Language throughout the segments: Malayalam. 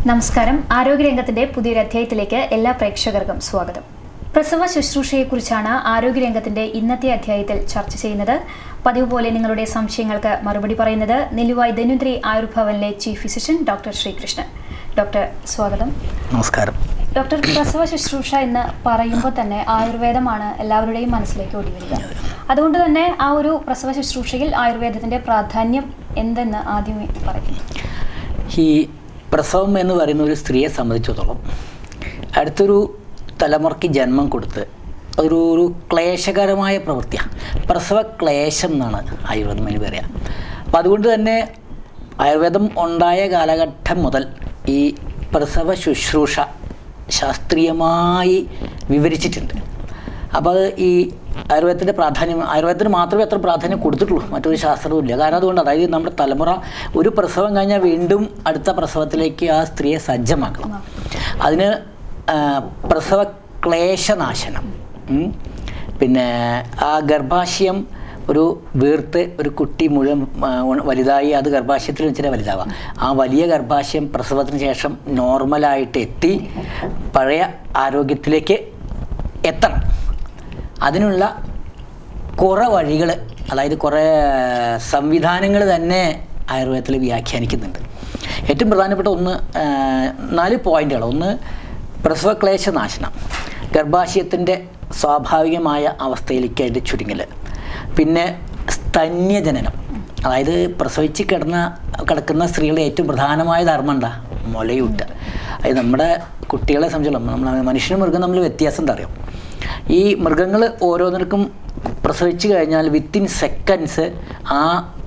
നമസ്കാരം ആരോഗ്യരംഗത്തിന്റെ പുതിയൊരു അധ്യായത്തിലേക്ക് എല്ലാ പ്രേക്ഷകർക്കും സ്വാഗതം പ്രസവ ശുശ്രൂഷയെക്കുറിച്ചാണ് ആരോഗ്യരംഗത്തിന്റെ ഇന്നത്തെ അധ്യായത്തിൽ ചർച്ച ചെയ്യുന്നത് പതിവ് പോലെ നിങ്ങളുടെ സംശയങ്ങൾക്ക് മറുപടി പറയുന്നത് നെല്ലുവായി ധനുദ്രി ആയുർഭവനിലെ chief physician doctor Srikrishnan doctor സ്വാഗതം നമസ്കാരം ഡോക്ടർ പ്രസവ ശുശ്രൂഷ എന്ന് പറയുമ്പോൾ തന്നെ ആയുർവേദമാണ് എല്ലാവരുടെയും മനസ്സിലേക്ക് ഓടി വരിക അതുകൊണ്ട് തന്നെ ആ ഒരു പ്രസവ ശുശ്രൂഷയിൽ ആയുർവേദത്തിന്റെ പ്രാധാന്യം എന്തെന്ന് ആദ്യമേ പറയും ഈ പ്രസവം എന്ന് പറയുന്ന ഒരു സ്ത്രീയെ സംബന്ധിച്ചിടത്തോളം അടുത്തൊരു തലമുറയ്ക്ക് ജന്മം കൊടുത്ത് ഒരു ഒരു ക്ലേശകരമായ പ്രവൃത്തിയാണ് പ്രസവ ക്ലേശം എന്നാണ് ആയുർവേദം അതിന് പറയുക അപ്പം അതുകൊണ്ട് തന്നെ ആയുർവേദം ഉണ്ടായ കാലഘട്ടം മുതൽ ഈ പ്രസവ ശുശ്രൂഷ ശാസ്ത്രീയമായി വിവരിച്ചിട്ടുണ്ട് അപ്പോൾ അത് ഈ ആയുർവേദത്തിൻ്റെ പ്രാധാന്യം ആയുർവേദത്തിന് മാത്രമേ അത്ര പ്രാധാന്യം കൊടുത്തിട്ടുള്ളൂ മറ്റൊരു ശാസ്ത്രവും ഇല്ല കാരണം അതുകൊണ്ട് അതായത് നമ്മുടെ തലമുറ ഒരു പ്രസവം കഴിഞ്ഞാൽ വീണ്ടും അടുത്ത പ്രസവത്തിലേക്ക് ആ സ്ത്രീയെ സജ്ജമാക്കണം അതിന് ആ, പ്രസവ ക്ലേശനാശനം ഉം. പിന്നെ ആ ഗർഭാശയം ഒരു വീർത്ത് ഒരു കുട്ടി മുഴുവൻ ആ, ഉണ- വലുതായി അത് ഗർഭാശയത്തിൽ വെച്ചിട്ട് വലുതാവാം ആ വലിയ ഗർഭാശയം പ്രസവത്തിന് ശേഷം നോർമലായിട്ട് എത്തി പഴയ ആരോഗ്യത്തിലേക്ക് എത്തണം അതിനുള്ള കുറേ വഴികൾ അതായത് കുറേ സംവിധാനങ്ങൾ തന്നെ ആയുർവേദത്തിൽ വ്യാഖ്യാനിക്കുന്നുണ്ട് ഏറ്റവും പ്രധാനപ്പെട്ട ഒന്ന് ആ, നാല് പോയിന്റുകൾ ഒന്ന് പ്രസവക്ലേശ നാശനം ഗർഭാശയത്തിൻ്റെ സ്വാഭാവികമായ അവസ്ഥയിലേക്ക് അതിൻ്റെ ചുരുങ്ങൽ പിന്നെ സ്തന്യജനനം അതായത് പ്രസവിച്ച് കിടന്ന കിടക്കുന്ന സ്ത്രീകളുടെ ഏറ്റവും പ്രധാനമായ ധർമ്മം എന്താ മുലയൂട്ട് അത് നമ്മുടെ കുട്ടികളെ സംബന്ധിച്ചോളം നമ്മൾ മനുഷ്യനും മൃഗം തമ്മിൽ വ്യത്യാസം എന്താ അറിയാം ഈ മൃഗങ്ങൾ ഓരോന്നിനും പ്രസവിച്ച് കഴിഞ്ഞാൽ വിത്തിൻ സെക്കൻഡ്സ് ആ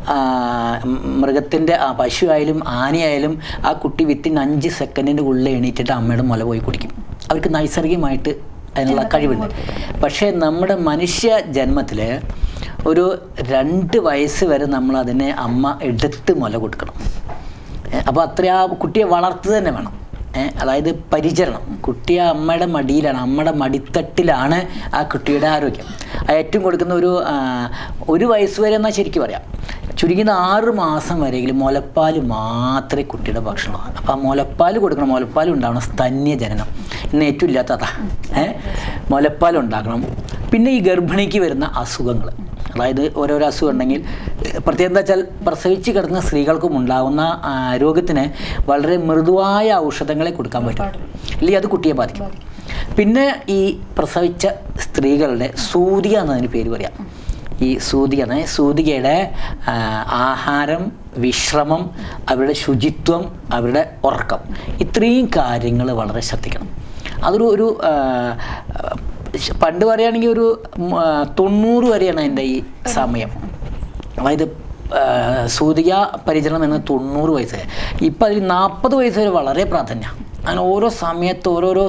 മൃഗത്തിൻ്റെ ആ പശു ആയാലും ആനയായാലും ആ കുട്ടി വിത്തിൻ അഞ്ച് സെക്കൻഡിൻ്റെ ഉള്ളിൽ എണീറ്റിട്ട് അമ്മയുടെ മുല പോയി കുടിക്കും അവർക്ക് നൈസർഗികമായിട്ട് അതിനുള്ള കഴിവുണ്ട് പക്ഷേ നമ്മുടെ മനുഷ്യ ജന്മത്തിൽ ഒരു രണ്ട് വയസ്സ് വരെ നമ്മൾ അതിനെ അമ്മ എടുത്ത് മുല കൊടുക്കണം അപ്പോൾ അത്ര ആ കുട്ടിയെ വളർത്തുക തന്നെ വേണം ഏ, അതായത് പരിചരണം കുട്ടി ആ അമ്മയുടെ മടിയിലാണ് അമ്മയുടെ മടിത്തട്ടിലാണ് ആ കുട്ടിയുടെ ആരോഗ്യം ആ ഏറ്റവും കൊടുക്കുന്ന ഒരു ആ, ഒരു വയസ്സ് വരെ എന്നാൽ ശരിക്കും പറയാം ചുരുങ്ങിയത് ആറ് മാസം വരെയെങ്കിലും മുലപ്പാൽ മാത്രമേ കുട്ടിയുടെ ഭക്ഷണം അപ്പോൾ ആ മുലപ്പാൽ കൊടുക്കണം മുലപ്പാൽ ഉണ്ടാവണം സ്തന്യ ജനനം ഇന്ന് ഏറ്റവും ഇല്ലാത്ത അതാ ഏ മുലപ്പാൽ ഉണ്ടാക്കണം പിന്നെ ഈ ഗർഭിണിക്ക് വരുന്ന അസുഖങ്ങൾ അതായത് ഓരോരോ അസുഖം ഉണ്ടെങ്കിൽ ഏഹ് പ്രത്യേകം എന്താ വെച്ചാൽ പ്രസവിച്ച് കിടക്കുന്ന സ്ത്രീകൾക്കും ഉണ്ടാകുന്ന ആ, രോഗത്തിന് വളരെ മൃദുവായ ഔഷധങ്ങളെ കൊടുക്കാൻ പറ്റും ഇല്ലെങ്കിൽ അത് കുട്ടിയെ ബാധിക്കും പിന്നെ ഈ പ്രസവിച്ച സ്ത്രീകളുടെ സൂതിക എന്നതിന് പേര് പറയാം ഈ സൂതിക അതായത് സൂതികയുടെ ആ, ആഹാരം വിശ്രമം അവരുടെ ശുചിത്വം അവരുടെ ഉറക്കം ഇത്രയും കാര്യങ്ങൾ വളരെ ശ്രദ്ധിക്കണം അതൊരു ഒരു ആ, ശ- പണ്ട് പറയുകയാണെങ്കിൽ ഒരു ഉം, ആ, തൊണ്ണൂറ് വരെയാണ് എൻ്റെ ഈ സമയം അതായത് ആ, സൂതിക പരിചരണം എന്ന തൊണ്ണൂറ് വയസ്സ് വരെ ഇപ്പം അതിൽ നാൽപ്പത് വയസ്സ് വരെ വളരെ പ്രാധാന്യം അങ്ങനെ ഓരോ സമയത്ത് ഓരോരോ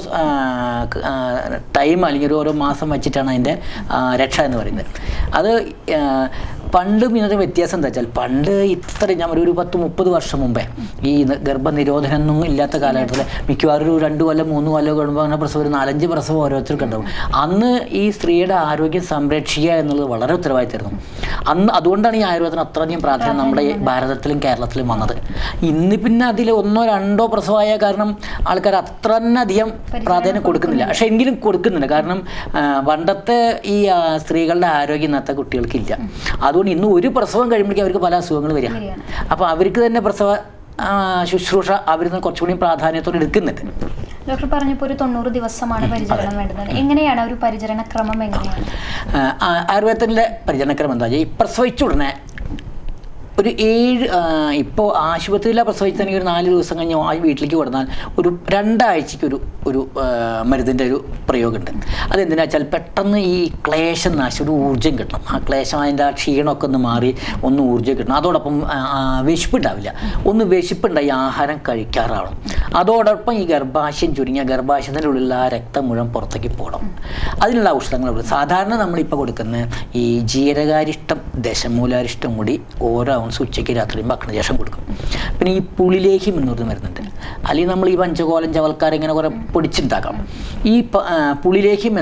ടൈം അല്ലെങ്കിൽ ഒരു ഓരോ മാസം വെച്ചിട്ടാണ് അതിൻ്റെ ആ, രക്ഷ എന്ന് പറയുന്നത് അത് ആ, പണ്ടും ഇന്നത്തെ വ്യത്യാസം എന്താ വെച്ചാൽ പണ്ട് ഇത്ര ഞാൻ ഒരു ഒരു പത്ത് മുപ്പത് വർഷം മുമ്പേ ഈ ന- ഗർഭനിരോധനമൊന്നും ഇല്ലാത്ത കാലഘട്ടത്തിൽ മിക്കവാറും ഒരു രണ്ട് കൊല്ലം മൂന്ന് കൊല്ലം കഴിയുമ്പോൾ അങ്ങനെ പ്രസവം ഒരു നാലഞ്ച് പ്രസവം ഓരോരുത്തർക്കും ഉണ്ടാവും അന്ന് ഈ സ്ത്രീയുടെ ആരോഗ്യം സംരക്ഷിക്കുക എന്നുള്ളത് വളരെ ഉത്തരവാദിത്തമായിരുന്നു അന്ന് അതുകൊണ്ടാണ് ഈ ആയുർവേദത്തിന് അത്രയധികം പ്രാധാന്യം നമ്മുടെ ഈ ഭാരതത്തിലും കേരളത്തിലും വന്നത് ഇന്ന് പിന്നെ അതിൽ ഒന്നോ രണ്ടോ പ്രസവമായ കാരണം ആൾക്കാർ അത്ര തന്നെ അധികം പ്രാധാന്യം കൊടുക്കുന്നില്ല പക്ഷെ എങ്കിലും കൊടുക്കുന്നുണ്ട് കാരണം ആ, പണ്ടത്തെ ഈ ആ, സ്ത്രീകളുടെ ആരോഗ്യം ഇന്നത്തെ കുട്ടികൾക്കില്ല അതുകൊണ്ട് ഇന്ന് ഒരു പ്രസവം കഴിയുമ്പോഴേക്കും അവർക്ക് പല അസുഖങ്ങൾ വരിക വരികയാണ്. അപ്പോൾ അവർക്ക് തന്നെ പ്രസവ ആ, ശുശ്രൂഷ അവർ കുറച്ചുകൂടി പ്രാധാന്യത്തോടെ എടുക്കുന്നുണ്ട് ഡോക്ടർ പറഞ്ഞപ്പോൾ ഒരു തൊണ്ണൂറ് ദിവസമാണ് പരിചരണം വേണ്ടത് എങ്ങനെയാണ് ഒരു പരിചരണ ക്രമം എങ്ങനെയാണ് ആ, ആ, ആയുർവേദത്തിൻ്റെ പരിചരണക്രമം എന്താ വെച്ചാൽ ഈ പ്രസവിച്ച ഉടനെ ഒരു ഏഴ് ഇപ്പോൾ ആശുപത്രിയിലാണ് പ്രസവിച്ചാണെങ്കിൽ ഒരു നാല് ദിവസം കഴിഞ്ഞ് ആ വീട്ടിലേക്ക് കൊടുത്താൽ ഒരു രണ്ടാഴ്ചയ്ക്ക് ഒരു ഒരു ആ, മരുന്നിൻ്റെ ഒരു പ്രയോഗമുണ്ട് അതെന്തിനാ വെച്ചാൽ പെട്ടെന്ന് ഈ ക്ലേശം നാശം ഒരു ഊർജ്ജം കിട്ടണം ആ ക്ലേശം അതിൻ്റെ ആ ക്ഷീണമൊക്കെ ഒന്ന് മാറി ഒന്ന് ഊർജ്ജം കിട്ടണം അതോടൊപ്പം ആ, ആ, വിശപ്പുണ്ടാവില്ല ഒന്ന് വിശപ്പുണ്ടായി ആഹാരം കഴിക്കാറാവണം അതോടൊപ്പം ഈ ഗർഭാശയം ചുരുങ്ങിയ ഗർഭാശയത്തിൻ്റെ ഉള്ളിൽ ആ രക്തം മുഴുവൻ പുറത്തേക്ക് പോകണം അതിനുള്ള ഔഷധങ്ങൾ ഇവിടെ സാധാരണ നമ്മളിപ്പോൾ കൊടുക്കുന്ന ഈ ജീരകാരിഷ്ടം ദശമൂലാരിഷ്ടം കൂടി ഓരോ ഔൺസ് ഉച്ചയ്ക്ക് രാത്രിയും ഭക്ഷണ ശേഷം കൊടുക്കും പിന്നെ ഈ പുളിലേഹ്യം എന്നൊരു മരുന്നുണ്ട് അല്ലെങ്കിൽ നമ്മൾ ഈ പഞ്ചകോലം ചവൽക്കാർ ഇങ്ങനെ കുറേ പൊടിച്ചുണ്ടാക്കാം ഈ പ- ആ, പുളിലേഹ്യം എന്നൊരു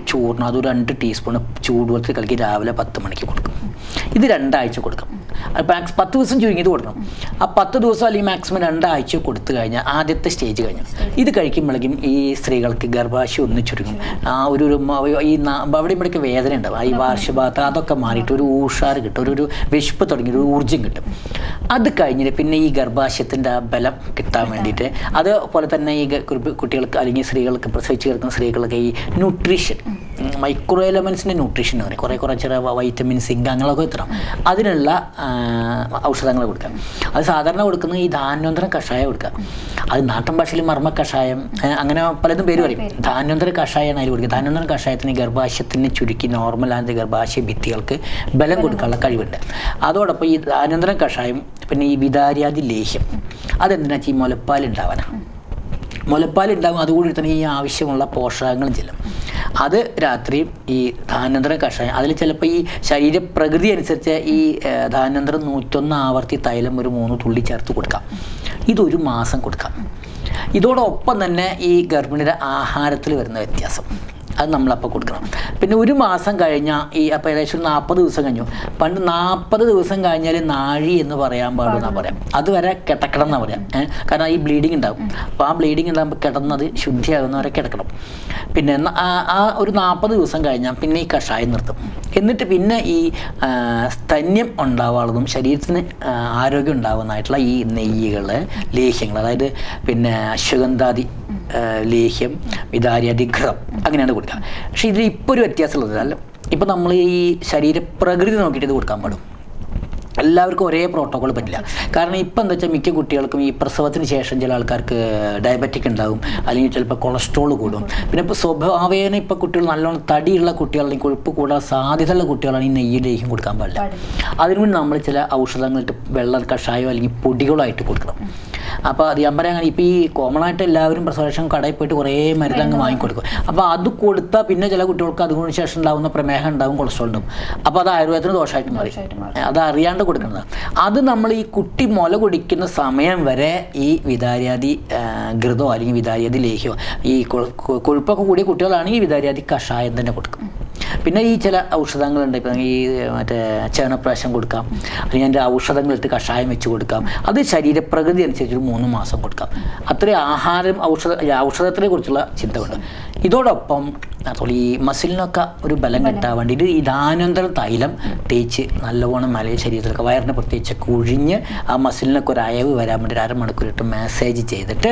ചൂർണം അതൊരു രണ്ട് ടീസ്പൂൺ ചൂടുവെള്ളത്തിൽ കലക്കി രാവിലെ പത്ത് മണിക്ക് കൊടുക്കും ഇത് രണ്ടാഴ്ച കൊടുക്കും അത് മാക്സ് പത്ത് ദിവസം ചുരുങ്ങിയത് കൊടുക്കണം ആ പത്ത് ദിവസം അല്ലെങ്കിൽ മാക്സിമം രണ്ടാഴ്ച കൊടുത്തു കഴിഞ്ഞാൽ ആദ്യത്തെ സ്റ്റേജ് കഴിഞ്ഞു ഇത് കഴിക്കുമ്പോഴേക്കും ഈ സ്ത്രീകൾക്ക് ഗർഭാശയം ഒന്ന് ചുരുങ്ങും ആ ഒരു ഒരു മ- ഈ ന- അവിടെ ഇവിടെയൊക്കെ വേദന ഉണ്ടാവും ആ ഈ വാർഷഭാഗത്ത് അതൊക്കെ മാറിയിട്ട് ഒരു ഊഷാർ കിട്ടും ഒരു ഒരു വിശപ്പ് തുടങ്ങി ഒരു ഊർജ്ജം കിട്ടും അത് കഴിഞ്ഞിട്ട് പിന്നെ ഈ ഗർഭാശയത്തിൻ്റെ ആ ബലം കിട്ടാൻ വേണ്ടിയിട്ട് അതുപോലെ തന്നെ ഈ ഗ- കുരുപ്പ് കുട്ടികൾക്ക് അല്ലെങ്കിൽ സ്ത്രീകൾക്ക് പ്രസവിച്ച് കിടക്കുന്ന സ്ത്രീകൾക്ക് ഈ ന്യൂട്രീഷൻ മൈക്രോ എലമെൻസിൻ്റെ ന്യൂട്രീഷൻ പറയും കുറേ കുറേ ചെറിയ വൈറ്റമിൻ സിങ്ക് അങ്ങനെയൊക്കെ എത്തണം അതിനുള്ള ആ, ഔഷധങ്ങൾ കൊടുക്കാം അത് സാധാരണ കൊടുക്കുന്നത് ഈ ധാന്യോന്തരം കഷായം കൊടുക്കുക അത് നാട്ടിൻ ഭാഷയിൽ മർമ്മ കഷായം ഏ, അങ്ങനെ പലതും പേര് പറയും ധാന്യോന്തര കഷായമാണ് അതിൽ കൊടുക്കുക ധാന്യോന്തര കഷായത്തിന് ഗർഭാശയത്തിന് ചുരുക്കി നോർമലായ ഗർഭാശയ ഭിത്തികൾക്ക് ബലം കൊടുക്കാനുള്ള കഴിവുണ്ട് അതോടൊപ്പം ഈ ധാന്യോന്തര കഷായം പിന്നെ ഈ വിതാര്യാദി ലേഹ്യം അതെന്തിനാ വെച്ചാൽ ഈ മുലപ്പാൽ ഉണ്ടാവാനാണ് മുലപ്പാൽ ഉണ്ടാകും അതുകൂടി തന്നെ ഈ ആവശ്യമുള്ള പോഷകങ്ങളും ചെല്ലും അത് രാത്രി ഈ ധാന്യന്തരം കഷായം അതിൽ ചിലപ്പോൾ ഈ ശരീരപ്രകൃതി അനുസരിച്ച് ഈ ഏഹ്, ധാന്യന്തരം നൂറ്റൊന്ന് ആവർത്തി തൈലം ഒരു മൂന്ന് തുള്ളി ചേർത്ത് കൊടുക്കാം ഇതൊരു മാസം കൊടുക്കാം ഇതോടൊപ്പം തന്നെ ഈ ഗർഭിണിയുടെ ആഹാരത്തിൽ വരുന്ന വ്യത്യാസം അത് നമ്മളപ്പോൾ കൊടുക്കണം പിന്നെ ഒരു മാസം കഴിഞ്ഞാൽ ഈ അപ്പോൾ ഏകദേശം നാൽപ്പത് ദിവസം കഴിഞ്ഞു പണ്ട് നാൽപ്പത് ദിവസം കഴിഞ്ഞാൽ നാഴി എന്ന് പറയാൻ പാടുന്ന പറയാം അതുവരെ കിടക്കണം എന്നാ പറയാം ഏഹ് കാരണം ഈ ബ്ലീഡിങ് ഉണ്ടാവും അപ്പോൾ ആ ബ്ലീഡിങ് ഉണ്ടാകുമ്പോൾ കിടന്നത് ശുദ്ധിയാകുന്നവരെ കിടക്കണം പിന്നെ ന- ആ ആ ഒരു നാൽപ്പത് ദിവസം കഴിഞ്ഞാൽ പിന്നെ ഈ കഷായം നിർത്തും എന്നിട്ട് പിന്നെ ഈ ആ, സ്തന്യം ഉണ്ടാവാനുള്ളതും ശരീരത്തിന് ആ, ആരോഗ്യം ഉണ്ടാകുന്നതായിട്ടുള്ള ഈ നെയ്യുകൾ ലേഹ്യങ്ങൾ അതായത് പിന്നെ അശ്വഗന്ധാദി ആ, ലേഹ്യം വിതാര്യാദി ഘ്രം അങ്ങനെയാണ് കൊടുക്കുക പക്ഷേ ഇതിൽ ഇപ്പോൾ ഒരു വ്യത്യാസമുള്ളത് അല്ല ഇപ്പം നമ്മൾ ഈ ശരീരപ്രകൃതി നോക്കിയിട്ട് ഇത് കൊടുക്കാൻ പാടും എല്ലാവർക്കും ഒരേ പ്രോട്ടോകോൾ പറ്റില്ല കാരണം ഇപ്പം എന്താ വെച്ചാൽ മിക്ക കുട്ടികൾക്കും ഈ പ്രസവത്തിന് ശേഷം ചില ആൾക്കാർക്ക് ഡയബറ്റിക് ഉണ്ടാവും അല്ലെങ്കിൽ ചിലപ്പോൾ കൊളസ്ട്രോൾ കൂടും പിന്നെ ഇപ്പോൾ സ്വഭാവേന ഇപ്പോൾ കുട്ടികൾ നല്ലോണം തടിയുള്ള കുട്ടികൾ അല്ലെങ്കിൽ കൊഴുപ്പ് കൂടാൻ സാധ്യതയുള്ള കുട്ടികളാണ് ഈ നെയ്യിലേക്കും കൊടുക്കാൻ പാടില്ല അതിനുവേണ്ടി നമ്മൾ ചില ഔഷധങ്ങളിട്ട് വെള്ളം കഷായോ അല്ലെങ്കിൽ പൊടികളായിട്ട് കൊടുക്കണം അപ്പോൾ അത് ഞാൻ പറയാൻ ഇപ്പോൾ ഈ കോമൺ ആയിട്ട് എല്ലാവരും പ്രസവശേഷം കടയിൽ പോയിട്ട് കുറേ മരുന്ന് അങ്ങ് വാങ്ങിക്കൊടുക്കും അപ്പോൾ അത് കൊടുത്താൽ പിന്നെ ചില കുട്ടികൾക്ക് അതുകൊണ്ട് ശേഷം ഉണ്ടാകുന്ന പ്രമേഹം ഉണ്ടാവും കൊളസ്ട്രോൾ ഉണ്ടാവും അപ്പോൾ അത് ആയുർവേദത്തിന് ദോഷമായിട്ട് മാറി ദോഷമായിട്ട് മാറി. അത് അറിയാണ്ട് കൊടുക്കുന്നത് അത് നമ്മൾ ഈ കുട്ടി മുല കുടിക്കുന്ന സമയം വരെ ഈ വിതാര്യാദി ആ, ഘൃതോ അല്ലെങ്കിൽ വിതാര്യാദി ലേഹ്യമോ ഈ കൊ- കൊ- കൊഴുപ്പൊക്കെ കൂടിയ കുട്ടികളാണെങ്കിൽ വിതാര്യാദി കഷായം തന്നെ കൊടുക്കും പിന്നെ ഈ ചില ഔഷധങ്ങളുണ്ട് ഇപ്പം ഈ മറ്റേ ചവനപ്രാശം കൊടുക്കാം അല്ലെങ്കിൽ അതിൻ്റെ ഔഷധങ്ങളിട്ട് കഷായം വെച്ച് കൊടുക്കാം അത് ശരീരപ്രകൃതി അനുസരിച്ച് ഒരു മൂന്ന് മാസം കൊടുക്കാം അത്രയും ആഹാരം ഔഷധ ഈ ഔഷധത്തിനെ കുറിച്ചുള്ള ചിന്ത ഉണ്ട് ഇതോടൊപ്പം അതുപോലെ ഈ മസിലിനൊക്കെ ഒരു ബലം കിട്ടാൻ വേണ്ടിയിട്ട് ഈ ദാനന്തര തൈലം തേച്ച് നല്ലവണ്ണം മലയ ശരീരത്തിലൊക്കെ വയറിന് പ്രത്യേകിച്ച് കുഴിഞ്ഞ് ആ മസിലിനൊക്കെ ഒരു അയവ് വരാൻ വേണ്ടി ഒരു അരമണിക്കൂർ ഇട്ട് മാസേജ് ചെയ്തിട്ട്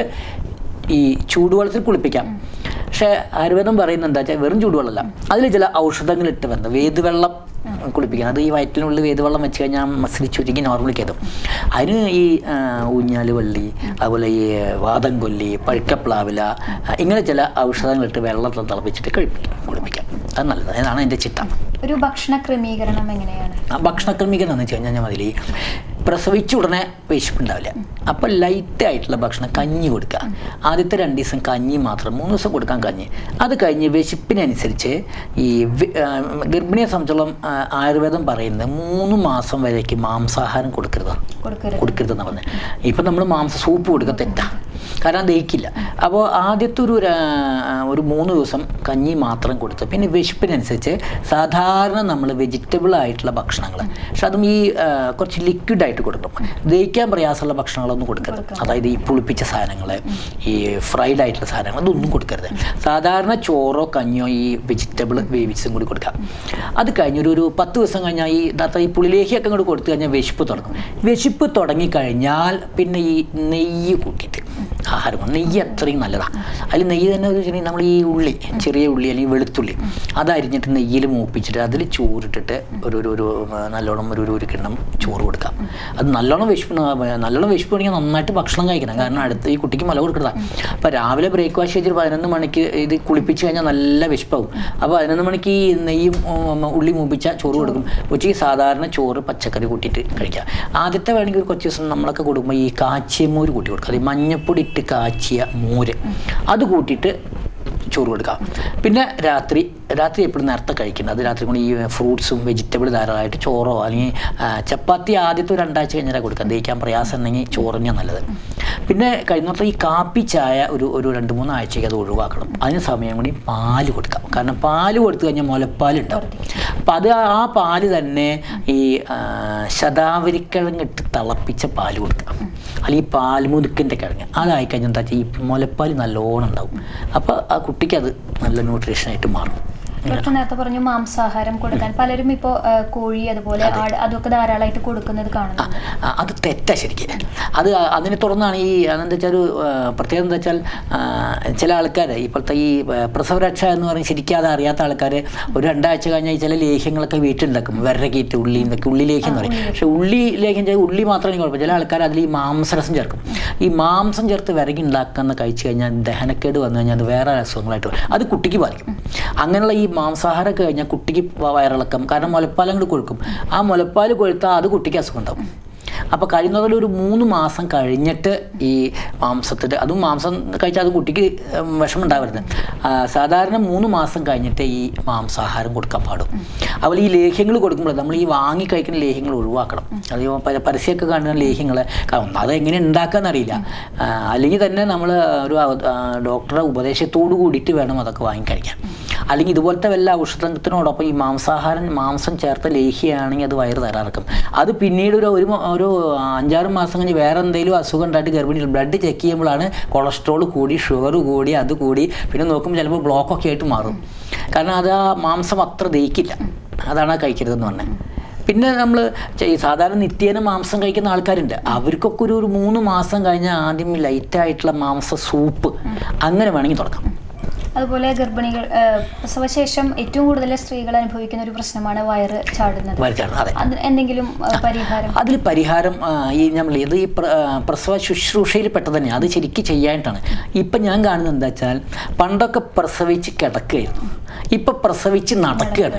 ഈ ചൂടുവെള്ളത്തിൽ കുളിപ്പിക്കാം പക്ഷേ ആയുർവേദം പറയുന്നത് എന്താ വെച്ചാൽ വെറും ചൂടുവെള്ളമല്ല അതിൽ ചില ഔഷധങ്ങൾ ഇട്ട് വന്നത് വേദവെള്ളം കുളിപ്പിക്കണം അത് ഈ വയറ്റിനുള്ളിൽ വേദവെള്ളം വെച്ച് കഴിഞ്ഞാൽ മസിൽ ചുരുക്കി നോർമലി കയറും അതിന് ഈ ആ, ഊഞ്ഞാല് വള്ളി അതുപോലെ ഈ വാദം കൊല്ലി പഴുക്കപ്ലാവില ആ, ഇങ്ങനെ ചില ഔഷധങ്ങളിട്ട് വെള്ളത്തിൽ തിളപ്പിച്ചിട്ട് കഴിപ്പിക്കാം കുളിപ്പിക്കാം അത് നല്ലത് അതാണ് എൻ്റെ ചിട്ട ഒരു ഭക്ഷണ ക്രമീകരണം എങ്ങനെയാണ് ആ ഭക്ഷണക്രമീകരണം എന്ന് വെച്ച് കഴിഞ്ഞാൽ മതി പ്രസവിച്ച ഉടനെ വിശപ്പുണ്ടാവില്ല അപ്പം ലൈറ്റ് ആയിട്ടുള്ള ഭക്ഷണം കഞ്ഞി കൊടുക്കുക ആദ്യത്തെ രണ്ട് ദിവസം കഞ്ഞി മാത്രം മൂന്ന് ദിവസം കൊടുക്കാൻ കഞ്ഞി അത് കഴിഞ്ഞ് വിശപ്പിനനുസരിച്ച് ഈ വി- ആ, ഗർഭിണിയെ സംബന്ധിച്ചോളം ആ, ആയുർവേദം പറയുന്നത് മൂന്ന് മാസം വരേക്ക് മാംസാഹാരം കൊടുക്കരുതാണ് കൊടുക്കരുത് കൊടുക്കരുതെന്ന് പറഞ്ഞത് ഇപ്പം നമ്മൾ മാംസ സൂപ്പ് കൊടുക്കുക തെറ്റാ കാരണം അത് ദഹിക്കില്ല അപ്പോൾ ആദ്യത്തെ ഒരു രാ- ഒരു മൂന്ന് ദിവസം കഞ്ഞി മാത്രം കൊടുത്ത് പിന്നെ വിശപ്പിനനുസരിച്ച് സാധാരണ നമ്മൾ വെജിറ്റബിൾ ആയിട്ടുള്ള ഭക്ഷണങ്ങൾ പക്ഷെ അതും ഈ ആ, കുറച്ച് ലിക്വിഡ് ആയിട്ട് കൊടുക്കണം ദഹിക്കാൻ പ്രയാസമുള്ള ഭക്ഷണങ്ങളൊന്നും കൊടുക്കരുത് അതായത് ഈ പുളിപ്പിച്ച സാധനങ്ങൾ ഈ ഫ്രൈഡ് ആയിട്ടുള്ള സാധനങ്ങൾ അതൊന്നും കൊടുക്കരുത് സാധാരണ ചോറോ കഞ്ഞിയോ ഈ വെജിറ്റബിൾ വേവിച്ചും കൂടി കൊടുക്കാം അത് കഴിഞ്ഞൊരു ഒരു പത്ത് ദിവസം കഴിഞ്ഞാൽ ഈ ദാത്ത ഈ പുളിലേഹിയൊക്കെ അങ്ങോട്ട് കൊടുത്തു കഴിഞ്ഞാൽ വിശപ്പ് തുടങ്ങും വിശപ്പ് തുടങ്ങിക്കഴിഞ്ഞാൽ പിന്നെ ഈ നെയ്യ് കൂട്ടിയിട്ട് ആഹാരം കൊണ്ട് നെയ്യ് അത്രയും നല്ലതാണ് അതിൽ നെയ്യ് തന്നെ ഒരു ചെറിയ നമ്മൾ ഈ ഉള്ളി ചെറിയ ഉള്ളി അല്ലെങ്കിൽ വെളുത്തുള്ളി അത് അരിഞ്ഞിട്ട് നെയ്യിൽ മൂപ്പിച്ചിട്ട് അതിൽ ചോറിട്ടിട്ട് ഒരു ഒരു ഒരു ആ, നല്ലോണം ഒരു ഒരു ഒരു കിണ്ണം ചോറ് കൊടുക്കാം അത് നല്ലോണം വിശപ്പ് നല്ലോണം വിശപ്പ് ഉണ്ടെങ്കിൽ നന്നായിട്ട് ഭക്ഷണം കഴിക്കണം കാരണം അടുത്ത് ഈ കുട്ടിക്ക് മല കൊടുക്കുന്നതാണ് അപ്പോൾ രാവിലെ ബ്രേക്ക്ഫാസ്റ്റ് കഴിച്ചിട്ട് പതിനൊന്ന് മണിക്ക് ഇത് കുളിപ്പിച്ച് കഴിഞ്ഞാൽ നല്ല വിശപ്പാവും അപ്പോൾ പതിനൊന്ന് മണിക്ക് ഈ നെയ്യും ഉം, ഉള്ളി മൂപ്പിച്ച ചോറ് കൊടുക്കും ഉച്ചയ്ക്ക് സാധാരണ ചോറ് പച്ചക്കറി കൂട്ടിയിട്ട് കഴിക്കാം ആദ്യത്തെ വേണമെങ്കിൽ ഒരു കുറച്ച് ദിവസം നമ്മളൊക്കെ കൊടുക്കുമ്പോൾ ഈ കാച്ചിയ മോര് കൂട്ടി കൊടുക്കുക അത് ഈ മഞ്ഞപ്പൊടി ഇട്ട് കാച്ചിയ മോര് അത് കൂട്ടിയിട്ട് ചോറ് കൊടുക്കാം പിന്നെ രാത്രി രാത്രി എപ്പോഴും നേരത്തെ കഴിക്കുന്നത് അത് രാത്രി കൊണ്ട് ഈ ഫ്രൂട്ട്സും വെജിറ്റബിൾ ധാരാളമായിട്ട് ചോറോ അല്ലെങ്കിൽ ആ, ചപ്പാത്തി ആദ്യത്തെ ഒരു രണ്ടാഴ്ച കഴിഞ്ഞാൽ കൊടുക്കാം ദഹിക്കാൻ പ്രയാസം ഉണ്ടെങ്കിൽ ചോറ് തന്നെയാണ് നല്ലത് പിന്നെ കഴിഞ്ഞ ഈ കാപ്പി ചായ ഒരു ഒരു രണ്ട് മൂന്ന് ആഴ്ചയ്ക്ക് അത് ഒഴിവാക്കണം അതിന് സമയം കൂടി പാല് കൊടുക്കാം കാരണം പാല് കൊടുത്തു കഴിഞ്ഞാൽ മുലപ്പാലുണ്ടാവും അപ്പം അത് ആ പാല് തന്നെ ഈ ആ, ശതാവരിക്കിഴങ്ങ് ഇട്ട് തിളപ്പിച്ച പാല് കൊടുക്കാം അല്ലെങ്കിൽ പാൽമുതുക്കിൻ്റെ കിഴങ്ങ് അതായി കഴിഞ്ഞാൽ എന്താ വെച്ചാൽ ഈ മുലപ്പാല് നല്ലോണം ഉണ്ടാവും അപ്പോൾ ആ കുട്ടിക്ക് അത് നല്ല ന്യൂട്രീഷനായിട്ട് മാറും ഡോക്ടർ നേരത്തെ പറഞ്ഞു മാംസാഹാരം കൊടുക്കാൻ പലരും ഇപ്പോ ആ, കോഴി അതുപോലെ ആട് അതൊക്കെ ധാരാളമായിട്ട് കൊടുക്കുന്നത് കാണുന്നുണ്ട് ആ, അത് തെറ്റാ ശരിക്കും അത് ആ- അതിനെ തുടർന്നാണ് ഈ അതെന്താ വെച്ചാൽ ഒരു ആ, പ്രത്യേകത എന്താ വെച്ചാൽ ആ, ചില ആൾക്കാർ ഇപ്പോഴത്തെ ഈ ആ, പ്രസവരക്ഷ എന്ന് പറഞ്ഞ് ശരിക്കും അത് അറിയാത്ത ആൾക്കാർ ഒരു രണ്ടാഴ്ച കഴിഞ്ഞാൽ ഈ ചില ലേഹ്യങ്ങളൊക്കെ വീട്ടിലുണ്ടാക്കും വിറകിയിട്ട് ഉള്ളി എന്നൊക്കെ ഉള്ളി ലേഹ്യം എന്ന് പറയും പക്ഷെ ഉള്ളി ലേഹ്യം ചെയ്ത് ഉള്ളി മാത്രമേ കുഴപ്പം ചില ആൾക്കാർ അതിൽ ഈ മാംസരസം ചേർക്കും ഈ മാംസം ചേർത്ത് വിറകി ഉണ്ടാക്കുന്ന കഴിച്ചു കഴിഞ്ഞാൽ ദഹനക്കേട് വന്നു കഴിഞ്ഞാൽ അത് വേറെ അസുഖങ്ങളായിട്ട് വരും അത് കുട്ടിക്ക് ബാധിക്കും അങ്ങനെയുള്ള ഈ മാംസാഹാരമൊക്കെ കഴിഞ്ഞാൽ കുട്ടിക്ക് വ- വയറിളക്കം കാരണം മുലപ്പാൽ അങ്ങോട്ട് കൊഴുക്കും ആ മുലപ്പാൽ കൊഴുത്താൽ അത് കുട്ടിക്ക് അസുഖം ഉണ്ടാവും അപ്പോൾ കഴിയുന്നതിൽ ഒരു മൂന്ന് മാസം കഴിഞ്ഞിട്ട് ഈ മാംസത്തിൻ്റെ അതും മാംസം കഴിച്ചാൽ അത് കുട്ടിക്ക് ഉം, വിഷമം ഉണ്ടാവരുത് ആ, സാധാരണ മൂന്ന് മാസം കഴിഞ്ഞിട്ട് ഈ മാംസാഹാരം കൊടുക്കാൻ പാടും അതുപോലെ ഈ ലേഹ്യങ്ങൾ കൊടുക്കുമ്പോൾ നമ്മൾ ഈ വാങ്ങി കഴിക്കുന്ന ലേഹ്യങ്ങൾ ഒഴിവാക്കണം അത് ഈ പര- പരസ്യമൊക്കെ കാണുന്ന ലേഹ്യങ്ങൾ കാരണം അത് എങ്ങനെ ഉണ്ടാക്കാന്ന് അറിയില്ല ആ, അല്ലെങ്കിൽ തന്നെ നമ്മൾ ഒരു അവ- ആ, ഡോക്ടറുടെ ഉപദേശത്തോട് കൂടിയിട്ട് വേണം അതൊക്കെ വാങ്ങി കഴിക്കാൻ അല്ലെങ്കിൽ ഇതുപോലത്തെ വല്ല ഔഷധത്തിനോടൊപ്പം ഈ മാംസാഹാരം മാംസം ചേർത്ത ലേഹ്യമാണെങ്കിൽ അത് വയറ് തരാറക്കും അത് പിന്നീട് ഒരു ഒരു മ- ഒരു അഞ്ചാറ് മാസം കഴിഞ്ഞ് വേറെ എന്തെങ്കിലും അസുഖം ഉണ്ടായിട്ട് ഗർഭിണി ബ്ലഡ് ചെക്ക് ചെയ്യുമ്പോഴാണ് കൊളസ്ട്രോൾ കൂടി ഷുഗർ കൂടി അത് കൂടി പിന്നെ നോക്കുമ്പോൾ ചിലപ്പോൾ ബ്ലോക്കൊക്കെ ആയിട്ട് മാറും കാരണം അത് ആ മാംസം അത്ര ദഹിക്കില്ല അതാണ് ആ കഴിക്കരുതെന്ന് പറഞ്ഞത് പിന്നെ നമ്മൾ സാധാരണ നിത്യേന മാംസം കഴിക്കുന്ന ആൾക്കാരുണ്ട് അവർക്കൊക്കെ ഒരു ഒരു മൂന്ന് മാസം കഴിഞ്ഞാൽ ആദ്യം ലൈറ്റായിട്ടുള്ള മാംസ സൂപ്പ് അങ്ങനെ വേണമെങ്കിൽ തുടങ്ങാം അതുപോലെ ഗർഭിണികൾ ആ, പ്രസവശേഷം ഏറ്റവും കൂടുതൽ സ്ത്രീകൾ അനുഭവിക്കുന്ന ഒരു പ്രശ്നമാണ് വയറ് ചാടുന്നത് വരച്ചാണ് അതെ അതിന് എന്തെങ്കിലും ആ, പരിഹാരം അതിൽ പരിഹാരം ആ, ഈ നമ്മൾ ഇത് ഈ പ്ര- ആ, പ്രസവ ശുശ്രൂഷയിൽ പെട്ടത് തന്നെയാണ് അത് ശരിക്കും ചെയ്യാനായിട്ടാണ് ഇപ്പം ഞാൻ കാണുന്നത് എന്താ വെച്ചാൽ പണ്ടൊക്കെ പ്രസവിച്ച് കിടക്കുകയായിരുന്നു ഇപ്പം പ്രസവിച്ച് നടക്കുകയാണ്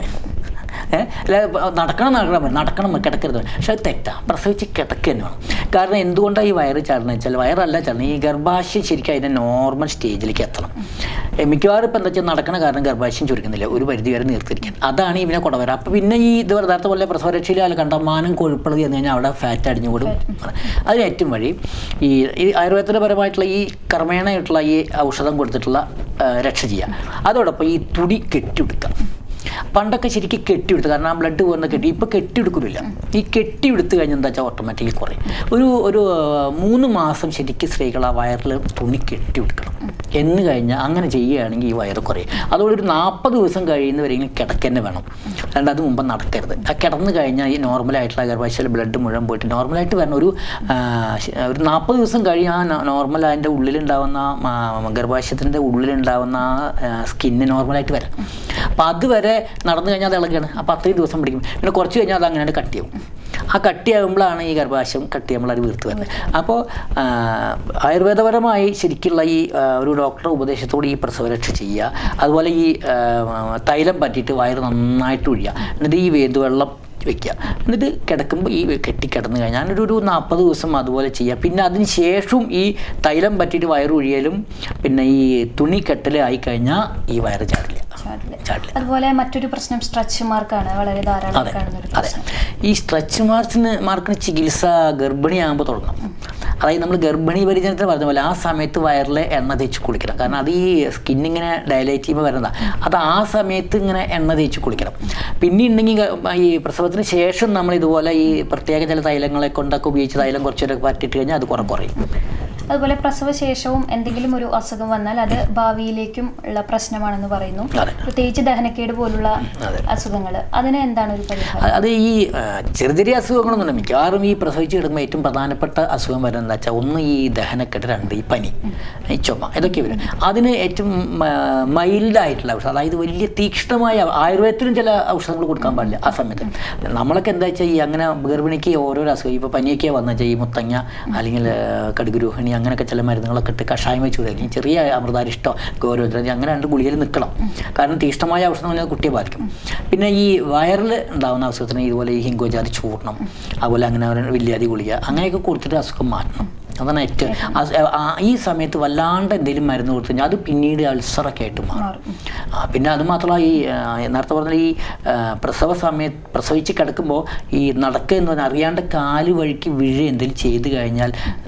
ഏഹ് അല്ല നടക്കണം നടക്കണം നടക്കണം കിടക്കരുത് പക്ഷെ അത് തെറ്റാണ് പ്രസവിച്ച് കിടക്കുക തന്നെ വേണം കാരണം എന്തുകൊണ്ടാണ് ഈ വയറ് ചാടുന്നത് വെച്ചാൽ വയറല്ല ചാടുന്നത് ഈ ഗർഭാശയം ശരിക്കും അതിൻ്റെ നോർമൽ സ്റ്റേജിലേക്ക് എത്തണം ഏ, മിക്കവാറും ഇപ്പം എന്താ വെച്ചാൽ നടക്കണ കാരണം ഗർഭാശയം ചുരുക്കുന്നില്ല ഒരു പരിധി വരെ നീർത്തിരിക്കാൻ അതാണ് ഇവനെ കുടവര അപ്പം പിന്നെ ഈ ഇത് യഥാർത്ഥ പോലെ പ്രസവരക്ഷയിൽ ആൾ കണ്ടമാനം കൊഴുപ്പുള്ളത് എന്ന് കഴിഞ്ഞാൽ അവിടെ ഫാറ്റ് അടിഞ്ഞുകൂടും അതിന് ഏറ്റവും വഴി ഈ ഈ ആയുർവേദത്തിൻ്റെ പരമായിട്ടുള്ള ഈ ക്രമേണയായിട്ടുള്ള ഈ ഔഷധം കൊടുത്തിട്ടുള്ള ആ, രക്ഷ ചെയ്യുക അതോടൊപ്പം ഈ തുടി കെട്ടിയെടുക്കുക പണ്ടൊക്കെ ശരിക്കും കെട്ടിയെടുത്ത് കാരണം ആ ബ്ലഡ് പോകുന്ന കെട്ടി ഇപ്പോൾ കെട്ടിയെടുക്കില്ല ഈ കെട്ടിയെടുത്ത് കഴിഞ്ഞാൽ എന്താ വെച്ചാൽ ഓട്ടോമാറ്റിക്കലി കുറയും ഒരു ഒരു ആ, മൂന്ന് മാസം ശരിക്കും സ്ത്രീകൾ ആ വയറിൽ തുണി കെട്ടിയെടുക്കണം എന്ന് കഴിഞ്ഞാൽ അങ്ങനെ ചെയ്യുകയാണെങ്കിൽ ഈ വയറ് കുറയും അതുകൊണ്ട് ഒരു നാൽപ്പത് ദിവസം കഴിയുന്നവരെങ്കിലും കിടക്കന്നെ വേണം അല്ലാണ്ട് അത് മുമ്പ് നടക്കരുത് ആ കിടന്ന് കഴിഞ്ഞാൽ ഈ നോർമലായിട്ടുള്ള ഗർഭാശയത്തിൽ ബ്ലഡ് മുഴുവൻ പോയിട്ട് നോർമലായിട്ട് വരണം ഒരു ആ, ശ- ഒരു നാൽപ്പത് ദിവസം കഴിയും ആ നോർമൽ അതിൻ്റെ ഉള്ളിലുണ്ടാവുന്ന ആ, ഗർഭാശയത്തിൻ്റെ ഉള്ളിലുണ്ടാവുന്ന ആ സ്കിന്ന് നോർമലായിട്ട് വരാം അപ്പോൾ അതുവരെ നടന്നു കഴിഞ്ഞാൽ അത് ഇളകുകയാണ് അപ്പോൾ അത്രയും ദിവസം പിടിക്കും പിന്നെ കുറച്ച് കഴിഞ്ഞാൽ അത് അങ്ങനെ കട്ടിയാവും ആ കട്ടിയാകുമ്പോഴാണ് ഈ ഗർഭാശയം കട്ടിയാകുമ്പോൾ അത് വീർത്ത് വരുന്നത് അപ്പോൾ ആ, ആയുർവേദപരമായി ശരിക്കുള്ള ഈ ആ, ഒരു ഡോക്ടറുടെ ഉപദേശത്തോട് ഈ പ്രസവരക്ഷ ചെയ്യുക അതുപോലെ ഈ ആ, തൈലം പറ്റിയിട്ട് വയറ് നന്നായിട്ട് ഒഴിയുക എന്നിട്ട് ഈ വേതുവെള്ളം വെക്കുക എന്നിട്ട് കിടക്കുമ്പോൾ ഈ കെട്ടി കിടന്നു കഴിഞ്ഞാൽ ഒരു ഒരു നാൽപ്പത് ദിവസം അതുപോലെ ചെയ്യുക പിന്നെ അതിന് ശേഷവും ഈ തൈലം പറ്റിയിട്ട് വയറ് ഒഴിയലും പിന്നെ ഈ തുണി കെട്ടൽ ആയി കഴിഞ്ഞാൽ ഈ വയറ് ചാടില്ല ചാടില്ല. ചാടില്ല അതുപോലെ മറ്റൊരു പ്രശ്നം സ്ട്രെച്ച് മാർക്കാണ് വളരെ ധാരാളം അതെ കാണുന്ന ഒരു അതെ പ്രശ്നം ഈ സ്ട്രെച്ച് മാർക്കിന് മാർക്കിന് ചികിത്സ ഗർഭിണിയാകുമ്പോൾ തുടങ്ങണം അതായത് നമ്മൾ ഗർഭിണി പരിചരണത്തിന് പറഞ്ഞ പോലെ ആ സമയത്ത് വയറിൽ എണ്ണ തേച്ച് കുളിക്കണം കാരണം അത് ഈ സ്കിന്നിങ്ങനെ ഡയലൈറ്റ് ചെയ്യുമ്പോൾ വരുന്നതാണ് അത് ആ സമയത്ത് ഇങ്ങനെ എണ്ണ തേച്ച് കുളിക്കണം പിന്നെ ഉണ്ടെങ്കിൽ ഗ- ഈ പ്രസവത്തിന് ശേഷം നമ്മൾ ഇതുപോലെ ഈ പ്രത്യേക ചില തൈലങ്ങളെ കൊണ്ടൊക്കെ ഉപയോഗിച്ച് തൈലം കുറച്ചൊക്കെ പറ്റിയിട്ട് കഴിഞ്ഞാൽ അത് കുറെ കുറയും അതുപോലെ പ്രസവശേഷവും എന്തെങ്കിലും ഒരു അസുഖം വന്നാൽ അത് ഭാവിയിലേക്കും ഉള്ള പ്രശ്നമാണെന്ന് പറയുന്നു അതെ. പ്രത്യേകിച്ച് ദഹനക്കേട് പോലുള്ള അതെ. അസുഖങ്ങൾ അതിന് എന്താണ് ഒരു പരിഹാരം അ- അത് ഈ ആ, ചെറിയ ചെറിയ അസുഖങ്ങളൊന്നും മിക്കവാറും ഈ പ്രസവിച്ച് കിടക്കുമ്പോൾ ഏറ്റവും പ്രധാനപ്പെട്ട അസുഖം വരുന്നത് എന്താ വെച്ചാൽ ഒന്ന് ഈ ദഹനക്കെട്ട് രണ്ട് ഈ പനി ഈ ചുമ ഇതൊക്കെ വരും അതിന് ഏറ്റവും മൈൽഡായിട്ടുള്ള ഔഷധം അതായത് വലിയ തീക്ഷ്ണമായ ആയുർവേദത്തിലും ചില ഔഷധങ്ങൾ കൊടുക്കാൻ പാടില്ല ആ സമയത്ത് നമ്മളൊക്കെ എന്താ വെച്ചാൽ ഈ അങ്ങനെ ഗർഭിണിക്ക് ഓരോരോ അസുഖം ഇപ്പോൾ പനിയൊക്കെ വന്നു വെച്ചാൽ ഈ മുത്തങ്ങ അല്ലെങ്കിൽ ആ, കടുകുരോഹിണി അങ്ങനെയൊക്കെ ചില മരുന്നുകളൊക്കെ ഇട്ട് കഷായം വെച്ച് കൊടുക്കും ചെറിയ അമൃതാരിഷ്ടോ ഗൗരവദ്രജി അങ്ങനെ രണ്ട് ഗുളികയിൽ നിൽക്കണം കാരണം തീക്ഷ്ണമായ ഔഷധം പറഞ്ഞാൽ കുട്ടിയെ ബാധിക്കും പിന്നെ ഈ വയറിൽ ഉണ്ടാകുന്ന അസുഖത്തിന് ഇതുപോലെ ഈ ഹിങ്കോജാതി ചൂർണം അതുപോലെ അങ്ങനെ ഒരു വില്യാതി ഗുളിക അങ്ങനെയൊക്കെ കൊടുത്തിട്ട് അസുഖം മാറ്റണം അതാണ് ഏറ്റവും അസ്- ആ- ഈ സമയത്ത് വല്ലാണ്ട് എന്തെങ്കിലും മരുന്ന് കൊടുത്തു കഴിഞ്ഞാൽ അത് പിന്നീട് അൾസറൊക്കെ ആയിട്ട് മാറും മാറും. ആ, പിന്നെ അത് മാത്രമല്ല ഈ ആ, നേരത്തെ പറഞ്ഞ ഈ ആ, പ്രസവ സമയത്ത് പ്രസവിച്ച് കിടക്കുമ്പോൾ ഈ നടക്കുക എന്ന് പറഞ്ഞാൽ അറിയാണ്ട് കാല് വഴിക്ക് വീഴ എന്തെങ്കിലും ചെയ്തു കഴിഞ്ഞാൽ നിത്യ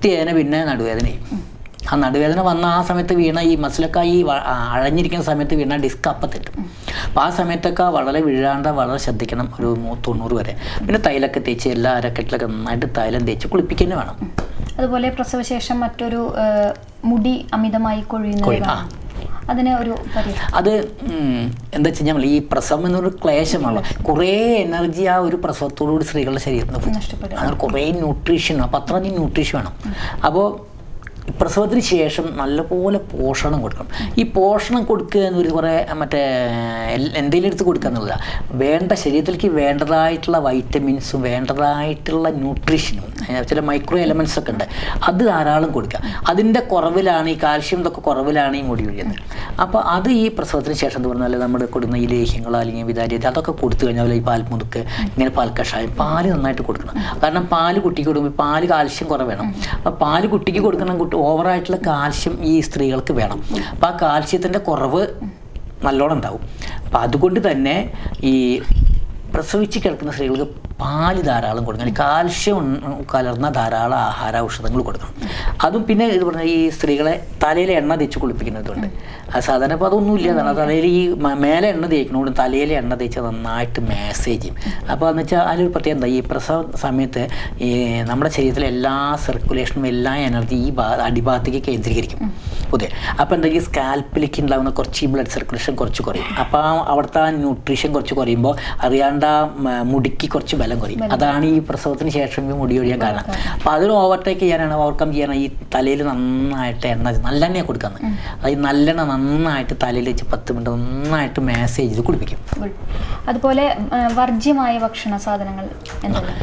നിത്യേന പിന്നെ നടുവേദനയും ആ നടുവേദന വന്ന ആ സമയത്ത് വീണ ഈ മസിലൊക്കെ ഈ വ- ആ അഴഞ്ഞിരിക്കുന്ന സമയത്ത് വീണ ഡിസ്ക് അപ്പത്തിട്ടും അപ്പോൾ ആ സമയത്തൊക്കെ വളരെ വീഴാണ്ട് വളരെ ശ്രദ്ധിക്കണം ഒരു മൂ- തൊണ്ണൂറ് വരെ പിന്നെ തൈലൊക്കെ തേച്ച് എല്ലാ അരക്കെട്ടിലൊക്കെ നന്നായിട്ട് തൈലം തേച്ച് കുളിപ്പിക്കുന്നത് വേണം അതുപോലെ പ്രസവശേഷം മറ്റൊരു ആ, മുടി അമിതമായി കൊഴിയുന്നത് കൊഴി- ആ. കാണാം. അതിന് ഒരു പരിഹാരം അത് ഉം, എന്താ വെച്ച് കഴിഞ്ഞാൽ ഈ പ്രസവം എന്നൊരു ക്ലേശമാണ് കുറേ എനർജി ആ ഒരു പ്രസവത്തോടുകൂടി സ്ത്രീകളുടെ ശരീരത്തിന് പോകും നഷ്ടപ്പെടും അങ്ങനെ കുറേ ന്യൂട്രീഷൻ അപ്പോൾ അത്രയധികം ന്യൂട്രീഷൻ വേണം അപ്പോൾ പ്രസവത്തിന് ശേഷം നല്ലപോലെ പോഷണം കൊടുക്കണം ഈ പോഷണം കൊടുക്കുക എന്നൊരു കുറേ മറ്റേ എൽ- എന്തെങ്കിലും എടുത്ത് കൊടുക്കുക എന്നുള്ളതാണ് വേണ്ട ശരീരത്തിലേക്ക് വേണ്ടതായിട്ടുള്ള വൈറ്റമിൻസും വേണ്ടതായിട്ടുള്ള ന്യൂട്രീഷനും ഏ, ചില മൈക്രോ എലമെൻറ്റ്സ് ഒക്കെ ഉണ്ട് അത് ധാരാളം കൊടുക്കുക അതിൻ്റെ കുറവിലാണ് ഈ കാൽഷ്യം ഇതൊക്കെ കുറവിലാണ് ഈ മുടി വീഴുന്നത് അപ്പോൾ അത് ഈ പ്രസവത്തിന് ശേഷം എന്ന് പറഞ്ഞാൽ നമ്മൾ കൊടുക്കുന്ന ഈ ലേഹ്യങ്ങൾ അല്ലെങ്കിൽ വിതാരിയത അതൊക്കെ കൊടുത്തു കഴിഞ്ഞാൽ ഈ പാൽ മുതുക്ക് ഇങ്ങനെ പാൽ കഷായം പാല് നന്നായിട്ട് കൊടുക്കണം കാരണം പാല് കുട്ടിക്ക് കൊടുക്കുമ്പോൾ പാല് കാൽഷ്യം കുറവ് വേണം അപ്പോൾ പാല് കുട്ടിക്ക് കൊടുക്കണം കുട്ടി ഓവറായിട്ടുള്ള കാൽഷ്യം ഈ സ്ത്രീകൾക്ക് വേണം അപ്പോൾ ആ കാൽഷ്യത്തിൻ്റെ കുറവ് നല്ലോണം ഉണ്ടാവും അപ്പം അതുകൊണ്ട് തന്നെ ഈ പ്രസവിച്ച് കിടക്കുന്ന സ്ത്രീകൾക്ക് പാല് ധാരാളം കൊടുക്കണം ഈ കാൽഷ്യം ഉൺ- കലർന്ന ധാരാളം ആഹാര ഔഷധങ്ങൾ കൊടുക്കണം അതും പിന്നെ ഇത് പറഞ്ഞ ഈ സ്ത്രീകളെ തലയിൽ എണ്ണ തേച്ച് കുളിപ്പിക്കുന്നതുണ്ട് അത് സാധാരണ ഇപ്പോൾ അതൊന്നും ഇല്ല കാരണം തലയിൽ ഈ മ- മേലെ എണ്ണ തേക്കണോണ്ട് തലയിൽ എണ്ണ തേച്ച് നന്നായിട്ട് മാസേജ് ചെയ്യും അപ്പോൾ എന്ന് വെച്ചാൽ അതിലൊരു പ്രത്യേകത എന്താ ഈ പ്രസവ സമയത്ത് ഈ നമ്മുടെ ശരീരത്തിലെ എല്ലാ സർക്കുലേഷനും എല്ലാ എനർജി ഈ ഭാ അടിഭാഗത്തേക്ക് കേന്ദ്രീകരിക്കും പുതിയ അപ്പോൾ എന്താ ഈ സ്കാൽപ്പിലേക്ക് ഉണ്ടാകുന്ന കുറച്ച് ഈ ബ്ലഡ് സർക്കുലേഷൻ കുറച്ച് കുറയും അപ്പോൾ ആ അവിടുത്തെ ആ ന്യൂട്രീഷൻ കുറച്ച് കുറയുമ്പോൾ അറിയാണ്ട് ആ മ- മുടിക്ക് കുറച്ച് ബലം കുറയും അതാണ് ഈ പ്രസവത്തിന് ശേഷം ഈ മുടി ഒഴിയാൻ കാരണം അപ്പോൾ അതിന് ഓവർടേക്ക് ചെയ്യാനാണ് ഓവർകം ചെയ്യാനാണ് ഈ തലയിൽ നന്നായിട്ട് എണ്ണ നല്ലെണ്ണയാണ് കൊടുക്കുന്നത് അത് ഈ നല്ലെണ്ണ നന്നായിട്ട് തലയിൽ വെച്ച് പത്ത് മിനിറ്റ് നന്നായിട്ട് മാസേജ് ചെയ്ത് കുളിപ്പിക്കും Good. അതുപോലെ ആ, വർജ്യമായ ഭക്ഷണ സാധനങ്ങൾ എന്തെല്ലാം